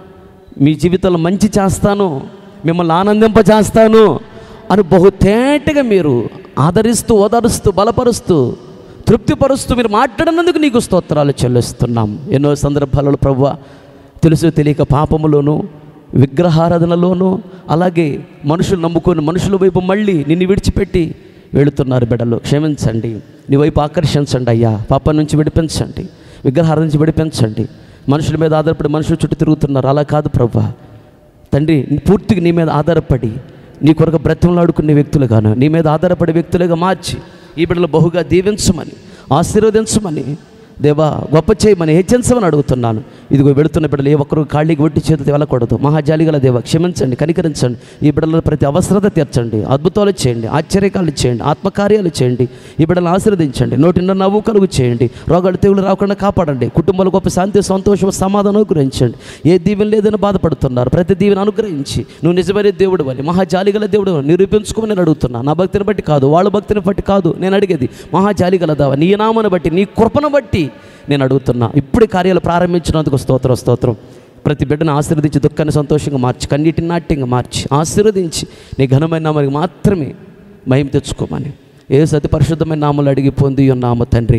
మీ జీవితంలో మంచి చేస్తాను మిమ్మల్ని ఆనందింపజేస్తాను అని బహుతేటగా మీరు ఆదరిస్తూ ఓదరుస్తూ బలపరుస్తూ తృప్తిపరుస్తూ మీరు మాట్లాడినందుకు నీకు స్తోత్రాలు చెల్లిస్తున్నాం ఎన్నో సందర్భాలలో ప్రభు తెలుసు తెలియక పాపములోను విగ్రహారాధనలోను అలాగే మనుషులు నమ్ముకొని మనుషుల వైపు మళ్ళీ నిన్ను విడిచిపెట్టి వెళుతున్నారు బిడ్డలు క్షమించండి నీ వైపు ఆకర్షించండి అయ్యా పాపం నుంచి విడిపించండి విగ్రహాల నుంచి విడిపించండి మనుషుల మీద ఆధారపడి మనుషుల చుట్టూ తిరుగుతున్నారు అలా కాదు ప్రభా తండ్రి పూర్తిగా నీ మీద ఆధారపడి నీ కొరకు బ్రతిమలాడుకునే వ్యక్తులుగాను నీ మీద ఆధారపడే వ్యక్తులుగా మార్చి ఈ బిడ్డలు బహుగా దీవించమని ఆశీర్వదించమని దేవా గొప్ప చేయమని హెచ్చరించమని అడుగుతున్నాను ఇదిగో వెళుతున్న బిడ్డలు ఏ ఒక్కరు ఖాళీకి ఒట్టి చేతులు వెళ్ళకూడదు మహాజాలి గల దేవ క్షమించండి కనికరించండి ఈ బిడ్డల ప్రతి అవసరత తీర్చండి అద్భుతాలు చేయండి ఆశ్చర్యకాలు చేయండి ఆత్మకార్యాలు చేయండి ఈ బిడ్డలను ఆశీర్వదించండి నోటిన్న నవ్వు కలుగు చేయండి రోగాలు తెగులు రాకుండా కాపాడండి కుటుంబాలు గొప్ప శాంతి సంతోషం సమాధానం అనుగ్రహించండి ఏ దీవెన లేదని బాధపడుతున్నారు ప్రతి దీవెన అనుగ్రహించి నువ్వు నిజమైన దేవుడు అని మహాజాలి గల దేవుడు అని నిరూపించుకోమని నేను అడుగుతున్నా నా భక్తిని బట్టి కాదు వాళ్ళ భక్తిని బట్టి కాదు నేను అడిగేది మహాజాలి గల దేవా నీ నామను బట్టి నీ కృపను బట్టి నేను అడుగుతున్నా ఇప్పుడు కార్యాలు ప్రారంభించినందుకు స్తోత్రం స్తోత్రం ప్రతి బిడ్డను ఆశీర్వదించి దుఃఖాన్ని సంతోషంగా మార్చి కన్నీటిని నాట్యంగా మార్చి ఆశీర్వదించి నీ ఘనమైన నామానికి మాత్రమే మహిమ తెచ్చుకోమని ఏ సతి పరిశుద్ధమైన నామలు అడిగి పొంది ఉన్నాము తండ్రి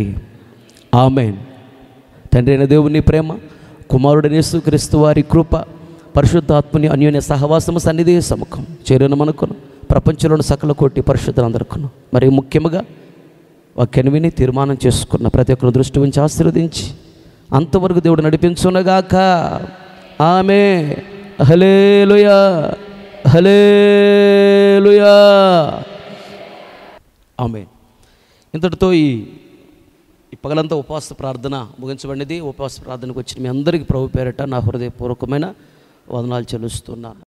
ఆమెన్ తండ్రి అయిన దేవుని ప్రేమ కుమారుడని యేసుక్రీస్తు వారి కృప పరిశుద్ధాత్మని అన్యోన్య సహవాసము సన్నిధి సముఖం చేరిన మనకును ప్రపంచంలోని సకల కోటి పరిశుద్ధులందరికను మరి ముఖ్యంగా వాక్యాన్ని విని తీర్మానం చేసుకున్న ప్రతి ఒక్కరు దృష్టి ఉంచి ఆశీర్వదించి అంతవరకు దేవుడు నడిపించునగాక ఆమె హలేలుయా హలేలుయా ఆమె ఇంతటితో ఈ ఈ పగలంతా ఉపవాస ప్రార్థన ముగించబడినది ఉపవాస ప్రార్థనకు వచ్చిన మీ అందరికీ ప్రభు పేరట నా హృదయపూర్వకమైన వందనాలు చెల్లిస్తున్నాను